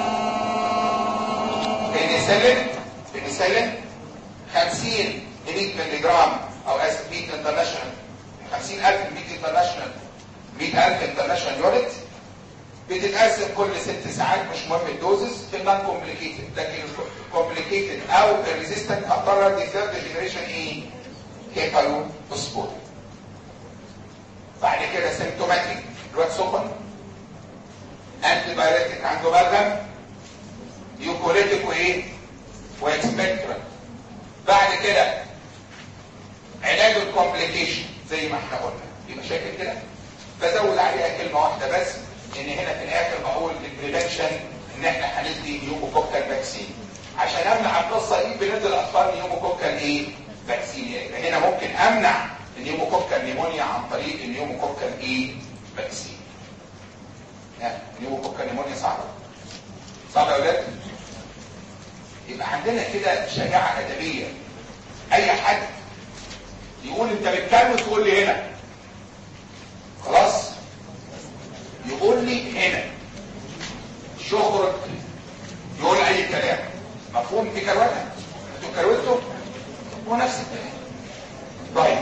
بنسلم بنسلم 50 ل 100 مللي جرام او اسف 100 انترناشونال 50000 ل 100 انترناشونال 100000 انترناشونال يونت بتتقسم كل ست ساعات مش مهم الدوزز في النون كومبليكيتد لكن الكومبليكيتد او الريزيستنت هضطر ادي ثيرد جنريشن ايه؟ كيفالو اسبوع بعد كده سيمتوماتيك الواد سخن انتي بايريتك عنده بلغم يوكوليتيك وايه؟ واكسبكترا بعد كده علاج الكومبليكيشن زي ما احنا قلنا في مشاكل كده بزود عليها كلمه واحده بس ان هنا في الاخر بقول البريفنشن ان احنا هندي نيوموكوكال فاكسين عشان امنع القصه دي بندي الاطفال نيوموكوكال ايه؟ فاكسين يعني هنا ممكن امنع النيوموكوكال نيمونيا عن طريق النيوموكوكال ايه؟ فاكسين. النيوموكوكال نيمونيا صعبه. صعبه يا ولاد؟ يبقى عندنا كده شجاعه ادبيه. اي حد يقول انت بتكلم تقول لي هنا. خلاص؟ يقول لي هنا. شهرة يقول اي كلام. مفهوم في كروته؟ انتوا كروتوا؟ هو نفس الكلام. طيب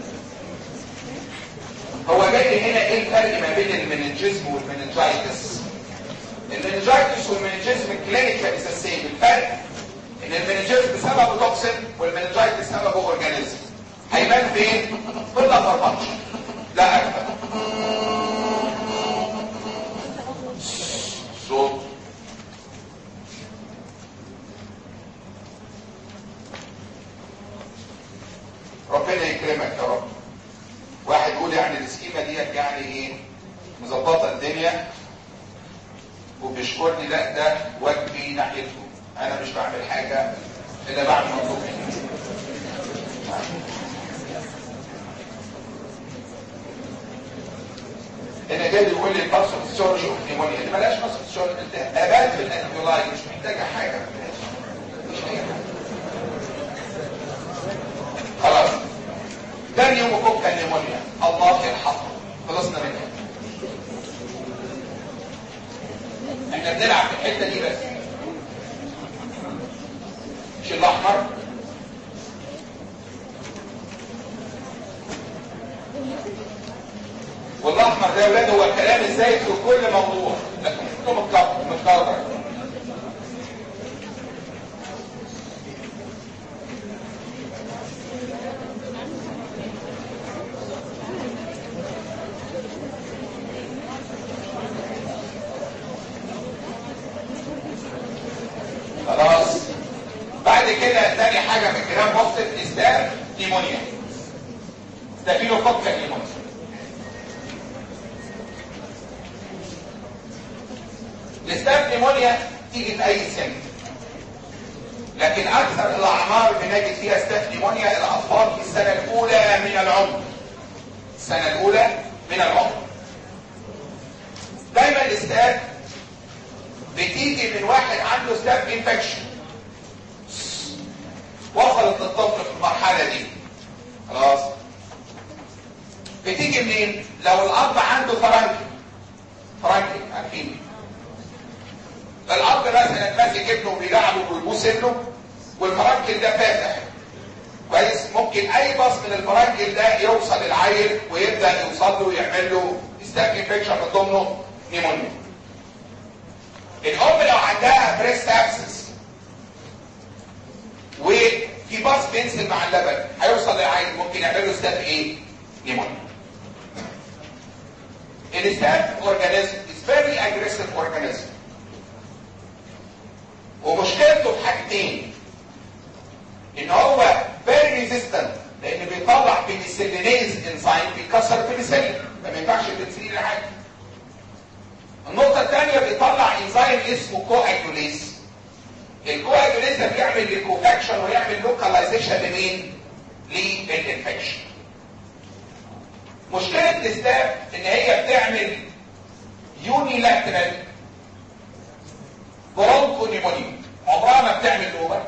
هو جاي هنا ايه الفرق ما بين المننجزم والمننجايتس المننجايتس والمننجزم كلينيكال از السيم الفرق ان المننجزم سببه توكسين والمننجايتس سببه اورجانيزم هيبان فين؟ في اللافرباتش لا اكتر صوت ربنا يكرمك يا رب واحد يقول يعني السكيمة ديت يعني ايه مظبطة الدنيا وبيشكرني لا ده واجبي ناحيته انا مش بعمل حاجة الا بعمل مطلوب مني هنا جاي يقول لي البارس اوف ستورج اوف نيمونيا دي مالهاش بارس اوف ستورج ابات في الانتيولاي مش محتاجه حاجه مش محتاجه خلاص تاني يوم كوكا نيمونيا الله يرحمه خلصنا منها احنا بنلعب في الحته دي بس مش الاحمر والاحمر ده يا ولاد هو الكلام الزايد في كل موضوع لكن انتم متكرر خلاص بعد كده تاني حاجة من الكلام بوزيتيف استاف نيمونيا ستافيلوكوكا نيمونيا الاستاف نيمونيا تيجي في اي سن لكن اكثر الاعمار بنجد فيها استاف نيمونيا الاطفال في السنة الاولى من العمر السنة الاولى من العمر دايما الاستاف بتيجي من واحد عنده ستاف انفكشن وصلت للطفل في المرحله دي خلاص بتيجي منين لو الاب عنده فرنكي فرنكي عارفين الاب مثلا ماسك ابنه وبيلعبه ويبوس ابنه والفرنكل ده فاتح كويس ممكن اي باص من الفرنكل ده يوصل العيل ويبدا يوصل له ويعمل له ستاف انفكشن من ضمنه نيمونيا الام لو عندها بريست ابسس وفي باص بينزل مع اللبن هيوصل للعين ممكن يعمل له ستاف ايه؟ نيمونيا. الستاف اورجانيزم از فيري اجريسيف اورجانيزم. ومشكلته في حاجتين ان هو فيري ريزيستنت لان بيطلع بنسلينيز انزيم بيكسر البنسلين فما ينفعش البنسلين لحاجه. النقطة الثانية بيطلع انزيم اسمه كواجوليز الكواجوليز ده بيعمل ريكوفاكشن ويعمل لوكاليزيشن لمين؟ للانفكشن مشكله الاستاب ان هي بتعمل يونيلاترال برونكو نيمونيا عمرها ما بتعمل اوفر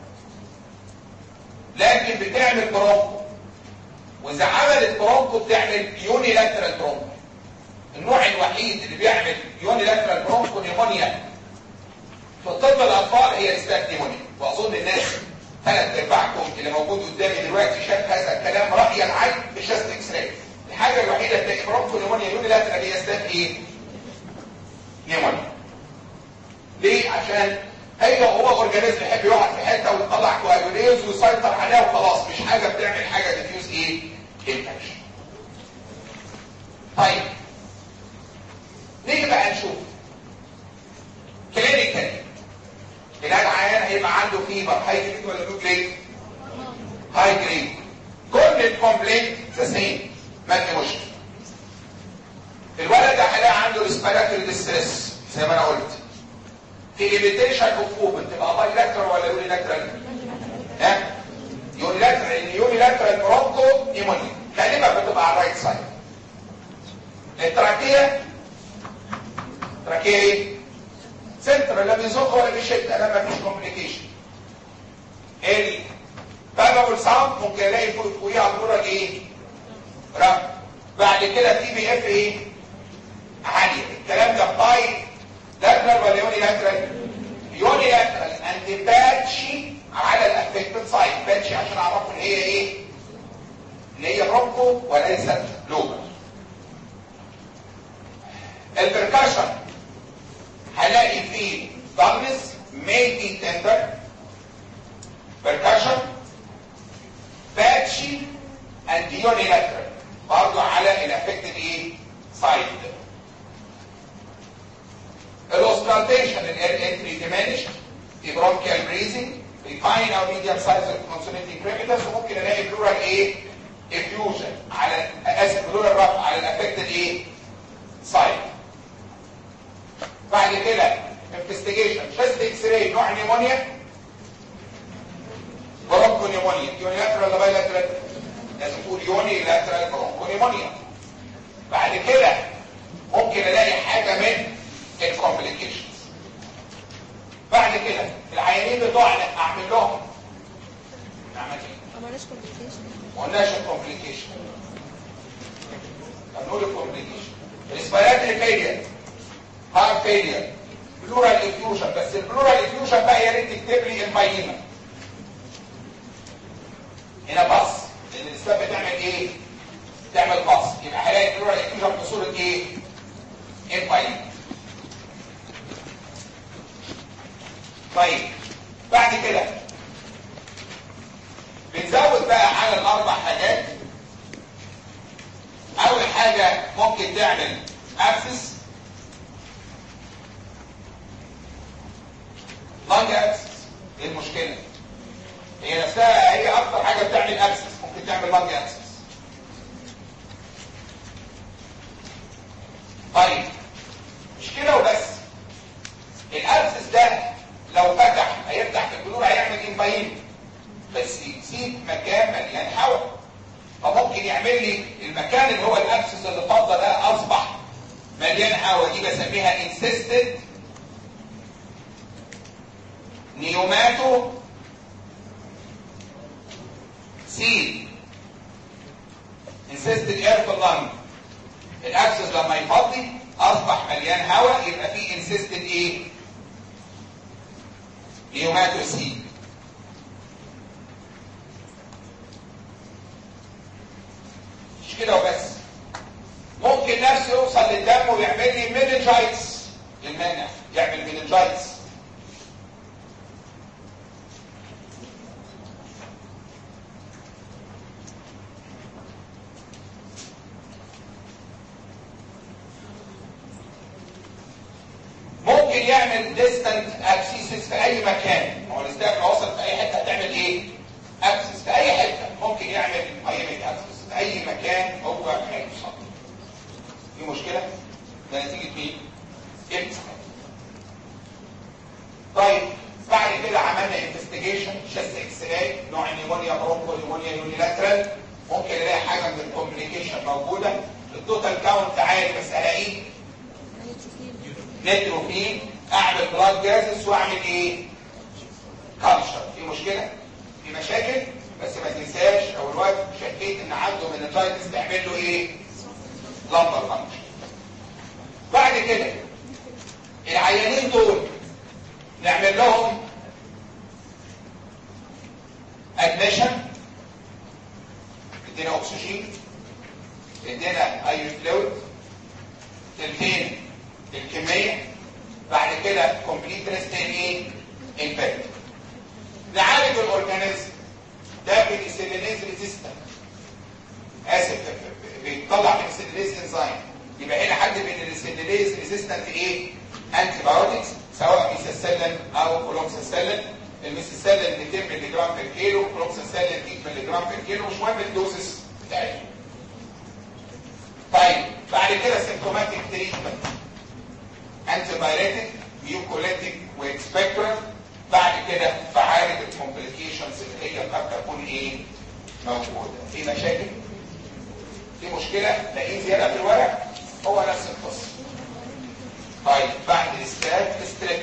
لكن بتعمل برونكو واذا عملت برونكو بتعمل يونيلاترال برونكو النوع الوحيد اللي بيعمل يونيلاترال برونكو نيمونيا في طب الاطفال هي الستاك نيمونيا واظن الناس ثلاث ارباعكم اللي موجود قدامي دلوقتي شاف هذا الكلام راي العين في شاست اكس راي الحاجه الوحيده تلاقي برونكو نيمونيا يونيلاترال هي ستاك ايه؟ نيمونيا ليه؟ عشان هي هو اورجانيزم يحب يقعد في حته ويطلع كواجوليز ويسيطر عليها وخلاص مش حاجه بتعمل حاجه ديفيوز ايه؟ انفكشن. طيب نيجي بقى نشوف كلينيكال العيان عيان هيبقى عنده فيبر هاي جريد ولا لو جريد؟ هاي جريد كل الكومبلينت ذا سيم ما في مشكله الولد ده هيلاقي عنده ريسبيراتوري ديستريس زي ما انا قلت في ليميتيشن اوف اوبن تبقى باي لاترال ولا يوني لاترال؟ ها؟ يوني لاترال يوني لاترال برونكو نيمونيا غالبا بتبقى على الرايت سايد التراكيه تراكيه ايه؟ سنترال لا بيزق ولا بيشد انا ما فيش كومبليكيشن البابل ساوند ممكن الاقي فوقيها بلورال ايه؟ رب بعد كده تي بي اف ايه؟ عاليه الكلام ده باي لاترال ولا يوني لاترال؟ يوني لاترال اند باتشي على الافكتد سايد باتشي عشان اعرف ان هي ايه؟ اللي هي برونكو وليست لوبر البركشن هلاقي فيه ضغنس ميدي تندر بركشن باتشي اند يونيلاترال برضه على الافكتد ايه سايد الاوسترالتيشن الاير انتري ديمينشد في برونكيال بريزنج في فاين او ميديم سايز كونسونيتنج بريميترز وممكن الاقي بلورال ايه افيوجن على اسف بلورال رفع على الافكتد ايه سايد بعد كده انفستيجيشن شست اكس راي نوع نيمونيا برونكو نيمونيا يونيلاترال ولا بايلاترال لازم تقول يوني لاترال برونكو نيمونيا بعد كده ممكن الاقي حاجه من الكومبليكيشنز بعد كده العيانين بتوعنا اعمل لهم نعمل ايه؟ ما عملناش كومبليكيشن ما قلناش الكومبليكيشن طب نقول الكومبليكيشن ريسبيراتوري فيلير هارت فيلير بلورال افيوجن بس البلورال افيوجن بقى يا ريت تكتب لي الميمه هنا باص لان الاسباب بتعمل ايه؟ تعمل باص يبقى هلاقي البلورال افيوجن بصوره ايه؟ الميمه طيب بعد كده بنزود بقى على الاربع حاجات اول حاجه ممكن تعمل ابسس لانج ابسس ايه المشكله هي نفسها هي اكتر حاجه بتعمل ابسس ممكن تعمل لانج ابسس طيب مش كده وبس الابسس ده لو فتح هيفتح في الجذور هيعمل انفايم بس يسيب مكان مليان هواء فممكن يعمل لي المكان اللي هو الابسس اللي فضى ده اصبح مليان هواء دي بسميها انسيستد نيوماتو سيل انسيستد اير في اللنج الابسس لما يفضي اصبح مليان هواء يبقى فيه انسيستد ايه نيوماتو سيل مش كده وبس ممكن نفسه يوصل للدم ويعمل لي مينينجايتس للمانع يعمل مينينجايتس ممكن يعمل ديستنت ابسيسس في اي مكان ما هو الاستاف لو وصل في اي حته هتعمل ايه ابسس في اي حته ممكن يعمل مايميك ابسس في اي مكان هو هيوصل في مشكله ده نتيجه مين امتحان طيب بعد كده عملنا انفستيجيشن شست اكس راي نوع نيمونيا برونكو نيمونيا يونيلاترال ممكن الاقي حاجه من الكومبليكيشن موجوده التوتال كاونت عالي بس الاقيه نيتروفين اعمل بلاد جازس واعمل ايه كالشر في مشكله في مشاكل بس ما تنساش لو الواد شكيت ان عنده منتايتس تعمل له ايه لمبر فانكشن بعد كده العيانين دول نعمل لهم ادميشن ادينا اكسجين ادينا اي فلويد تلتين الكميه بعد كده كومبليت ريست ايه انفكت نعالج الاورجانيزم ده بنسيلينيز ريزيستنت اسف بيطلع بنسيلينيز انزيم يبقى هنا حد من السيلينيز ريزيستنت ايه انتي بايوتكس سواء ميسيسيلين او كلوكسيسيلين الميسيسيلين 200 مللي جرام في الكيلو كلوكسيسيلين 100 مللي جرام في الكيلو مش مهم الدوزس بتاعتهم طيب بعد كده سيمتوماتيك تريتمنت انتي بايريتك ميوكوليتيك واكسبكتورنت بعد كده بعالج الكومبليكيشنز اللي هي قد تكون ايه موجوده في مشاكل في مشكله لاقيه زياده في الورق هو نفس القصه طيب بعد الاستاد ستريكت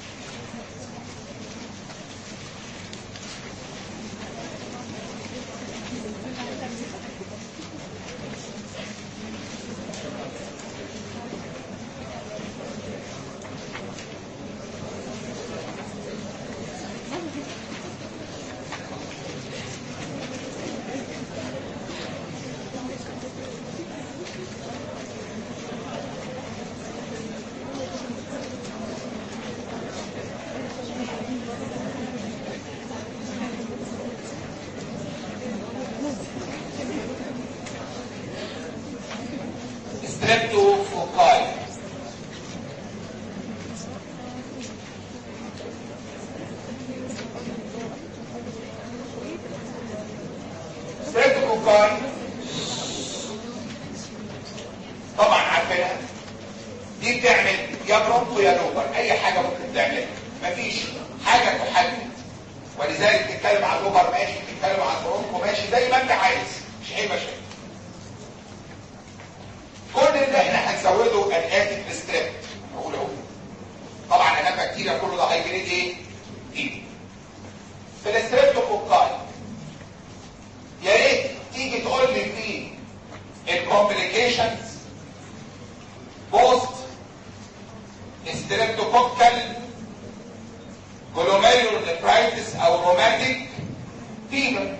ستريبتوكوكاي ستريبتوكوكاي طبعا عارفينها دي بتعمل يا برونكو يا لوبر اي حاجه ممكن تعملها مفيش حاجه تحدد ولذلك تتكلم عن اللوبر ماشي تتكلم عن برونكو ماشي زي ما انت عايز مش اي مشاكل كل اللي احنا هنزوده الاتيك ستريب اقول اهو طبعا انما كتير كله ده هاي جريد ايه دي في الستريبتوكوكاي يا ريت تيجي تقول لي في الكومبليكيشنز بوست ستريبتوكوكال جلوميرولار نفرايتس او روماتيك فيبر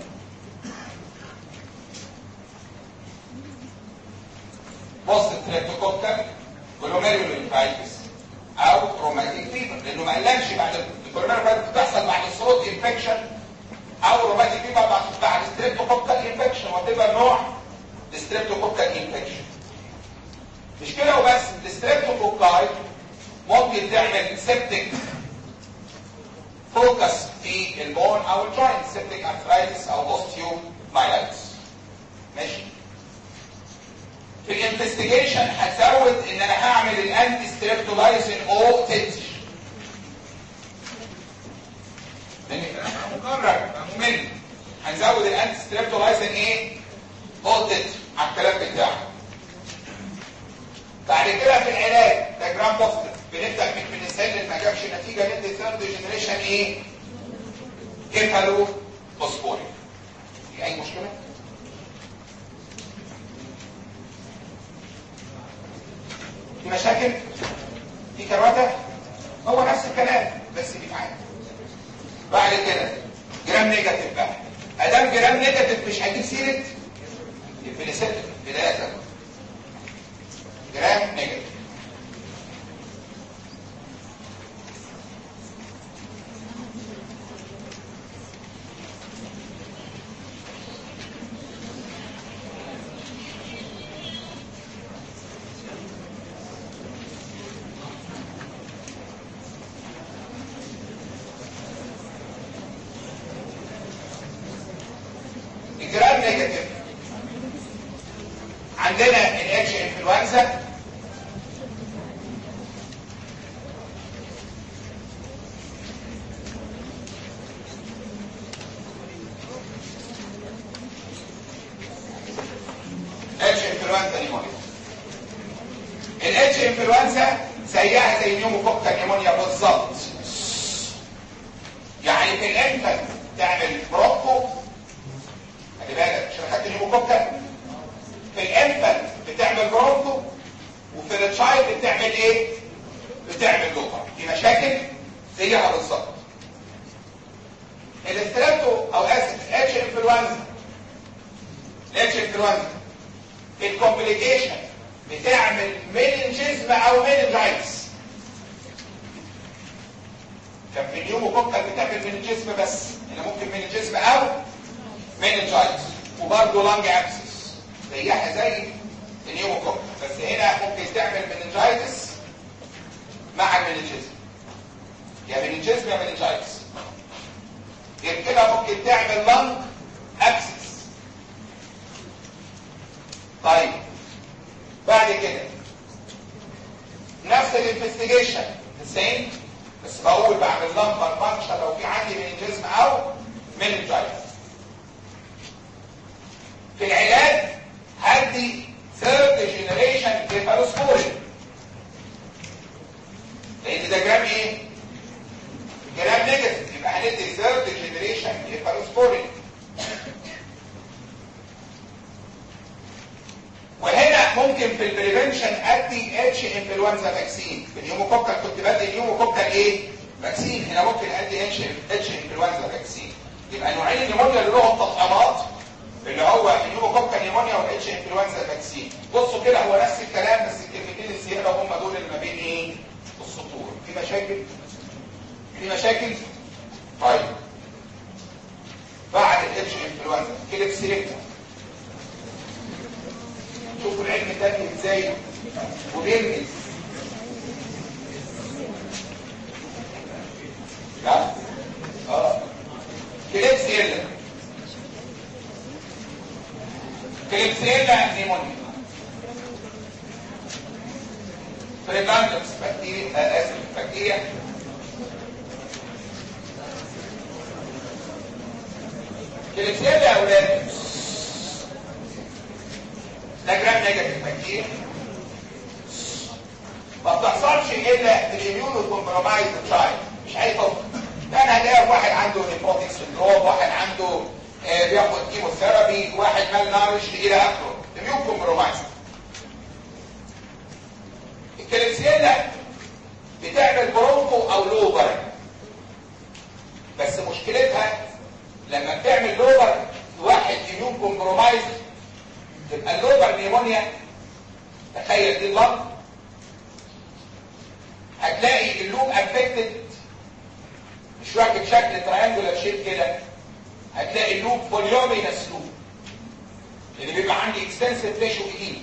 بوست ستريبتوكوكال جلوميرولونفايتس او روماتيك فيبر لانه ما قالكش بعد الجلوميرولونفايتس بتحصل بعد الصوت انفكشن او روماتيك فيبر بعد بعد ستريبتوكوكال انفكشن وتبقى نوع الستريبتوكوكال انفكشن مش كده وبس الستريبتوكوكاي ممكن تعمل سيبتيك فوكس في البون او الجوينت سيبتيك ارثرايتس او اوستيو مايلايتس ماشي في الانفستيجيشن هزود ان انا هعمل الانتي ستريبتولايزين او تنش مكرر ممل هنزود الانتي ستريبتولايزين ايه او تنش على الكلام بتاعه بعد كده في العلاج ده جرام بوستر بنبدا من بنسلم ما جابش نتيجه ندي ثيرد جنريشن ايه كيفالو فوسفوريك في اي مشكله في مشاكل في كروته هو نفس الكلام بس بيتعاد بعد كده جرام نيجاتيف بقى ادام جرام نيجاتيف مش هجيب سيره الفينيسيتيف بدايه جرام نيجاتيف الجرام نيجاتيف عندنا الاتش انفلونزا انفلونزا زيها زي نيوموكوكال نيمونيا بالظبط يعني في الانفنت تعمل بروكو خلي بالك مش انا خدت نيوموكوكال في الانفنت بتعمل برونكو وفي التشايلد بتعمل ايه بتعمل لوبر دي مشاكل زيها بالظبط الاسترابتو او اسف اتش انفلونزا الاتش انفلونزا الكومبليكيشن بتعمل مينجزم او مينجايتس كان في النيوموكوكال بتعمل مينجزم بس هنا ممكن مينجزم او مينجايتس وبرضه لانج ابسس زيها زي النيوموكوكال بس هنا ممكن تعمل مينجايتس مع المينجزم يا مينجزم يا مينجايتس غير كده ممكن تعمل لانج ابسس طيب بعد كده نفس الانفستيجيشن السين بس بقول بعمل لمبر فانكشن لو في عندي مينيجيزم او مينيجايتس في العلاج هدي ثيرد جنريشن كيفالوسبورين لان ده جرام ايه؟ جرام نيجاتيف يبقى هندي ثيرد جنريشن كيفالوسبورين وهنا ممكن في البريفنشن ادي اتش انفلونزا فاكسين في النيوموكوكال كنت بدي النيوموكوكال ايه فاكسين هنا ممكن ادي اتش اتش انفلونزا فاكسين يبقى نوعين النيمونيا اللي لهم تطعيمات اللي هو النيوموكوكال نيمونيا والاتش انفلونزا فاكسين بصوا كده هو نفس الكلام بس الكلمتين الزياده هم دول اللي ما بين ايه السطور في مشاكل في مشاكل طيب بعد الاتش انفلونزا كليبسيريكتا شوفوا العلم ده ازاي وبينجز لا اه كليبسيلا كليبسيلا نيمونيا بريكاندكس بكتيريا اسف بكتيريا كليبسيلا يا اولاد ده جرام نيجاتيف بكتيريا ما بتحصلش الا في الاميونو كومبرومايز تشايلد مش اي طفل ده انا هلاقي واحد عنده نيفروتيك سندروم واحد عنده آه بياخد كيموثيرابي واحد مال نارش الى اخره اميون كومبرومايز الكليبسيلا بتعمل برونكو او لوبر بس مشكلتها لما بتعمل لوبر واحد اميون كومبرومايز تبقى اللوبر نيمونيا تخيل دي اللنج هتلاقي اللوب افكتد مش واخد شكل تريانجولار شيب كده هتلاقي اللوب فوليومينس لوب اللي بيبقى عندي اكستنسيف ريشيو جديد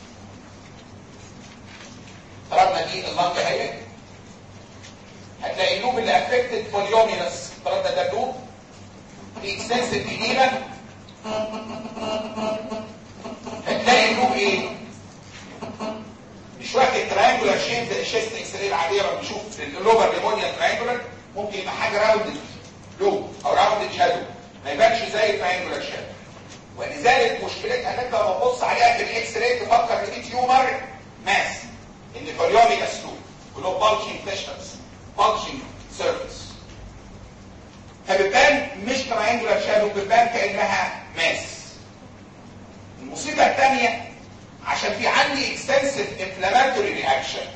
فرضنا دي اللنج اهي هتلاقي اللوب اللي افكتد فوليومينس فرضنا ده اللوب دي اكستنسيف جديده هتلاقي اللوب ايه مش واخد تريانجولار شيب زي الشيست اكس راي العاديه لما بنشوف اللوبر نيمونيا تريانجولار ممكن يبقى حاجه راوندد لوب او راوندد شادو ما يبانش زي التريانجولار شادو ولذلك مشكلتها انك لما تبص عليها في الاكس راي تفكر ان دي تيومر ماس ان فوليومينس لوب ولو بالجنج فيشنز بالجنج سيرفيس فبتبان مش تريانجولار شادو بتبان كانها ماس المصيبة الثانية عشان في عندي extensive inflammatory reaction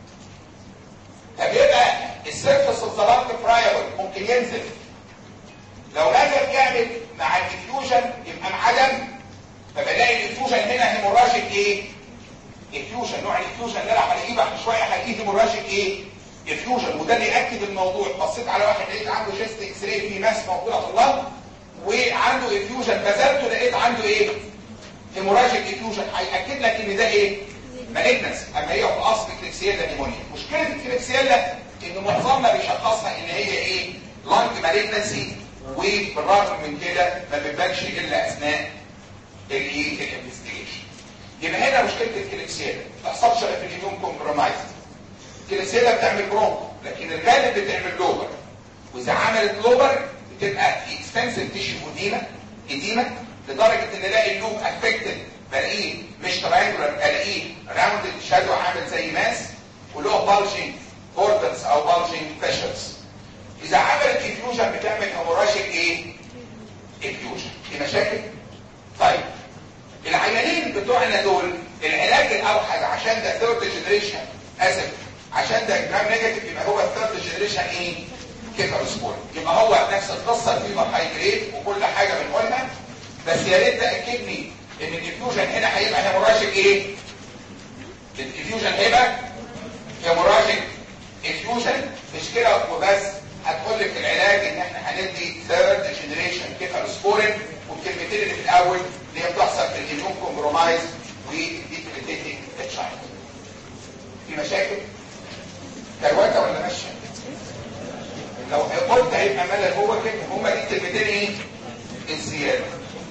فبيبقى السيرفس الزلط فرايبل ممكن ينزل لو نزل يعمل مع الديفيوجن يبقى انعدم فبلاقي الديفيوجن هنا هيموراجيك ايه؟ ديفيوجن نوع الديفيوجن اللي انا هلاقيه بعد شويه هلاقيه هيموراجيك ايه؟ ديفيوجن وده اللي ياكد الموضوع بصيت على واحد لقيت عنده شيست اكس راي في ماس موجوده في اللنج وعنده ديفيوجن بذلته لقيت عنده ايه؟ هيموراجيك ديفيوجن هياكد لك ان ده ايه مالجنس اما هي في اصل كليبسيلا نيمونيا مشكله الكليبسيلا ان معظمنا بيشخصها ان هي ايه لانج مالجنسي وبالرغم من كده ما بيبانش الا اثناء الايه الانفستيجيشن يبقى هنا مشكله الكليبسيلا ما تحصلش غير في اليوم كومبرومايز الكليبسيلا بتعمل برونكو لكن الغالب بتعمل لوبر واذا عملت لوبر بتبقى في اكستنسيف تيشو اديمه اديمه لدرجة ان الاقي اللوب افكتد بلاقيه مش تريانجولار الاقيه راوندد شادو عامل زي ماس وله بالجنج بوردنس او بالجنج فيشلز اذا عملت افيوجن بتعمل هيموراجيك ايه افيوجن في مشاكل طيب العيانين بتوعنا دول العلاج الاوحد عشان ده ثيرد جنريشن اسف عشان ده جرام نيجاتيف يبقى هو الثيرد جنريشن ايه كيفالوسبور يبقى هو نفس القصه الفيبر هايدريت وكل حاجه بنقولها بس يا ريت تاكدني ان الافيوجن هنا هيبقى هيموراجيك ايه الافيوجن هيبقى هيموراجيك افيوجن مش كده وبس هتقول لك العلاج ان احنا هندي ثيرد جنريشن كيفالوسبورين والكلمتين اللي في الاول اللي هي بتحصل في الاميون كومبرومايز وديفليتيتنج تشايلد في مشاكل كروته ولا ماشيه لو قلت هيبقى ملل هو كده هما دي الكلمتين ايه الزياده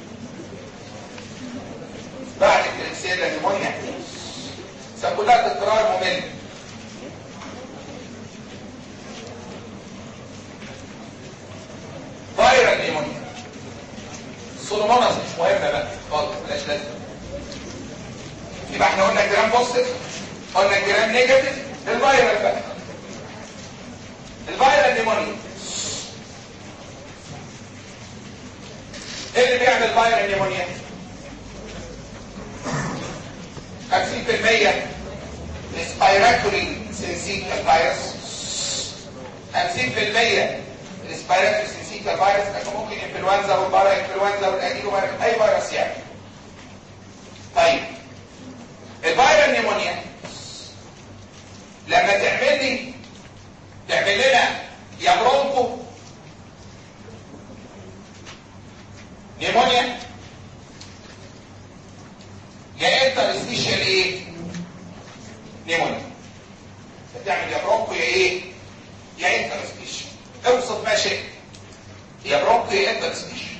بعد الكلمتين النمونيا كلها تكرار ممل فايرال نيمونيا سولوموناس مش مهمه بقى خالص ملاش لازمه يبقى احنا قلنا الجرام بوزيتيف قلنا الجرام نيجاتيف الفايرال بقى الفايرال نيمونيا ايه اللي بيعمل فايرال نيمونيا 50% ريسبيراتوري سينسيكال فيروس 50% ريسبيراتوري سينسيكال فيروس لكن ممكن انفلونزا والبارا انفلونزا والادينو اي فيروس يعني طيب الفيرال نيمونيا لما تعمل لي تعمل لنا يا برونكو نيمونيا يا انترستيشال ايه نيمونيا بتعمل يا برونكو يا ايه يا انترستيشال اوصف ما شئت يا برونكو يا انترستيشال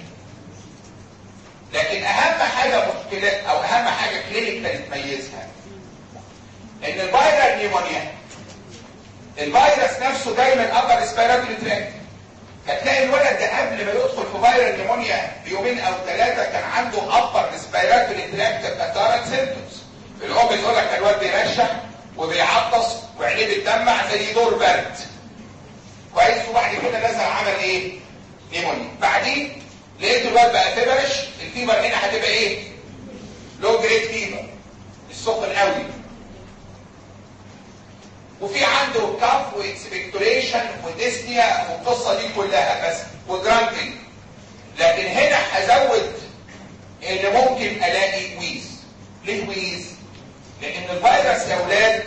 لكن اهم حاجه مشكله او اهم حاجه كلينيكال تميزها ان الفيرال نيمونيا الفيروس نفسه دايما ابر ريسبيراتوري تراكت هتلاقي الولد ده قبل ما يدخل في فيرال نيمونيا بيومين او ثلاثه كان عنده ابر ريسبيراتوري تراكت كتارت سيمبتومز الام بتقول لك الواد بيرشح وبيعطس وعينيه بتدمع زي دور برد كويس وبعد كده نزل عمل ايه نيمونيا بعدين لقيت الواد بقى فيبرش الفيبر هنا هتبقى ايه لو جريد فيبر السخن قوي وفي عنده كاف واكسبكتوريشن وديسنيا والقصه دي كلها بس وجرانتنج لكن هنا هزود ان ممكن الاقي ويز ليه ويز لان الفيروس يا اولاد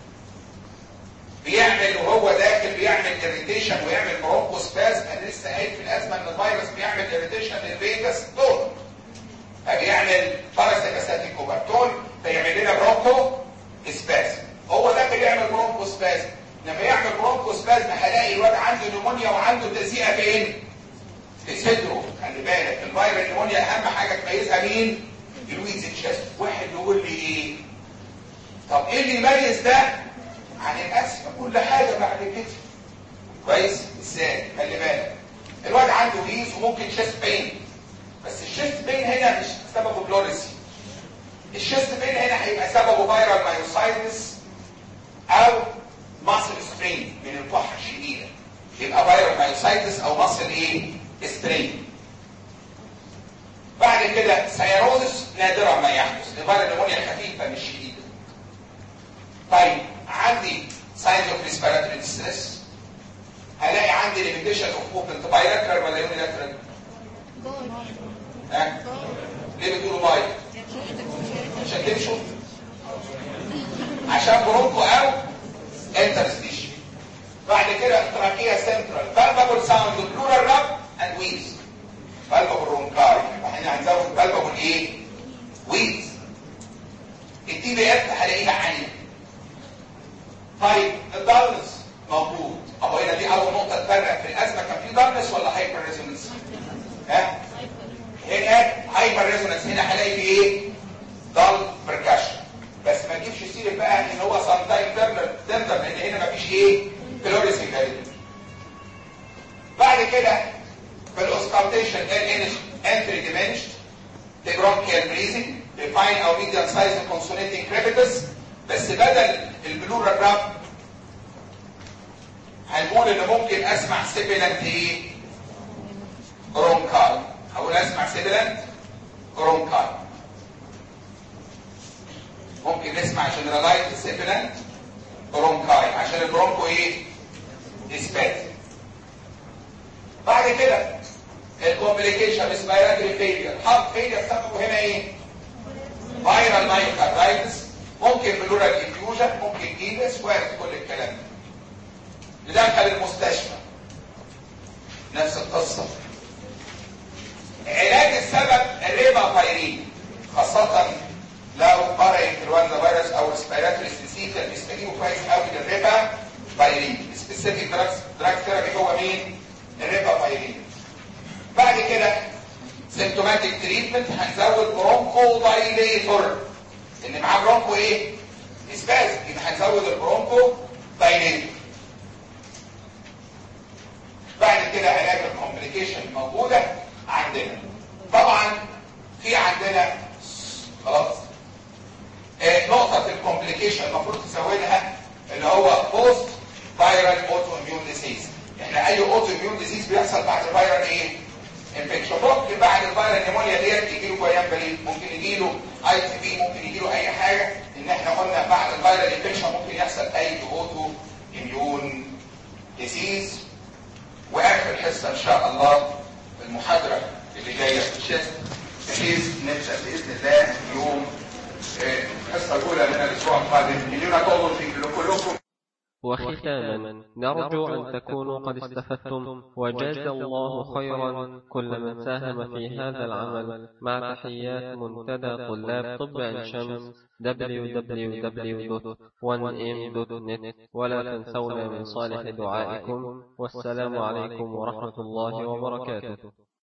بيعمل وهو داخل بيعمل اريتيشن ويعمل برونكوسباز انا لسه قايل في الازمه ان الفيروس بيعمل اريتيشن للفيجاس دول فبيعمل باراسيتاساتيك اوبرتون فيعمل لنا برونكو سباز هو داخل يعمل برونكو سباز لما يعمل برونكو سباز هلاقي الواد عنده نيمونيا وعنده تزيئه فين؟ في صدره خلي بالك الفيروس نيمونيا اهم حاجه تميزها مين؟ الويز تشيست واحد يقول لي ايه؟ طب ايه اللي يميز ده عن الاسم كل حاجه بعد كده كويس ازاي خلي بالك الواد عنده ويز وممكن شيست بين بس الشيست بين هنا مش سببه بلوريسي الشيست بين هنا هيبقى سببه فيرال مايوسايتس او ماسل سترين من الكحه الشديده يبقى فيرال مايوسايتس او ماسل ايه سترين بعد كده سيروزس نادرا ما يحدث الفيرال نيمونيا خفيفه مش شديده طيب عندي ساينز اوف ريسبيراتوري ديستريس هلاقي عندي ليميتيشن اوف موفمنت بايلاترال ولا يونيلاترال ها ليه بتقولوا باي عشان تمشوا عشان برونكو او انترستيشن بعد كده تراكيا سنترال بالبابل ساوند بلورال راب اند ويز بالبابل رونكاري احنا هنزود بالبابل ايه ويز التي بي اف هلاقيها عاليه طيب الدارنس موجود اهو هنا دي اول نقطه تفرق في الازمه كان في دارنس ولا هايبر ريزونانس ها هنا هايبر ريزونانس هنا هلاقي في ايه دال بركشن بس ما تجيبش سيره بقى ان هو سام تايم ترنر تندر لان هنا مفيش ايه فلوريسنج بعد كده في الاوسكالتيشن ال انتري ديمنشد برونكيال بريزنج ريفاين او ميديان سايز كونسونيتنج كريبيتس بس بدل البلورال راب هنقول ان ممكن اسمع سيبيلانت ايه برونكاي هقول اسمع سيبيلانت برونكاي ممكن نسمع جنرالايز سيبيلانت برونكاي عشان البرونكو ايه اثبات بعد كده الكومبليكيشن ريسبيراتوري فيلير هارت فيلير سببه هنا ايه فايرال مايوكاردايتس ممكن بلورال انفيوجن ممكن ايدس وارد كل الكلام ده ندخل المستشفى نفس القصه علاج السبب الريبا فايرين خاصه لو بارا انفلونزا فيروس او ريسبيراتوري سيسيكال بيستجيبوا كويس قوي للريبا فايرين سبيسيفيك دراجز دراج ثيرابي هو مين الريبا فايرين بعد كده سيمتوماتيك تريتمنت هنزود برونكو دايليتور ان معاه برونكو ايه اسباز يبقى هنزود البرونكو دايليتور بعد كده علاج الكومبليكيشن موجوده عندنا طبعا في عندنا خلاص آه نقطه الكومبليكيشن المفروض تزودها اللي هو بوست فايرال اوتو اميون ديزيز احنا اي اوتو اميون ديزيز بيحصل بعد فايرال ايه انفكشن ممكن بعد الفايرال نيمونيا ديت يجي له كويان بريد ممكن يجي له اي تي بي ممكن يجي له اي حاجه ان احنا قلنا بعد الفايرال انفكشن ممكن يحصل اي اوتو اميون ديزيز واخر حصه ان شاء الله المحاضره اللي جايه في الشيست بحيث نبدا باذن الله يوم الحصه الاولى من الاسبوع القادم مليون طول في كلكم وختاما نرجو أن تكونوا قد استفدتم وجاز الله خيرا كل من ساهم في هذا العمل مع تحيات منتدى طلاب طب عين شمس www.1m.net ولا تنسونا من صالح دعائكم والسلام عليكم ورحمة الله وبركاته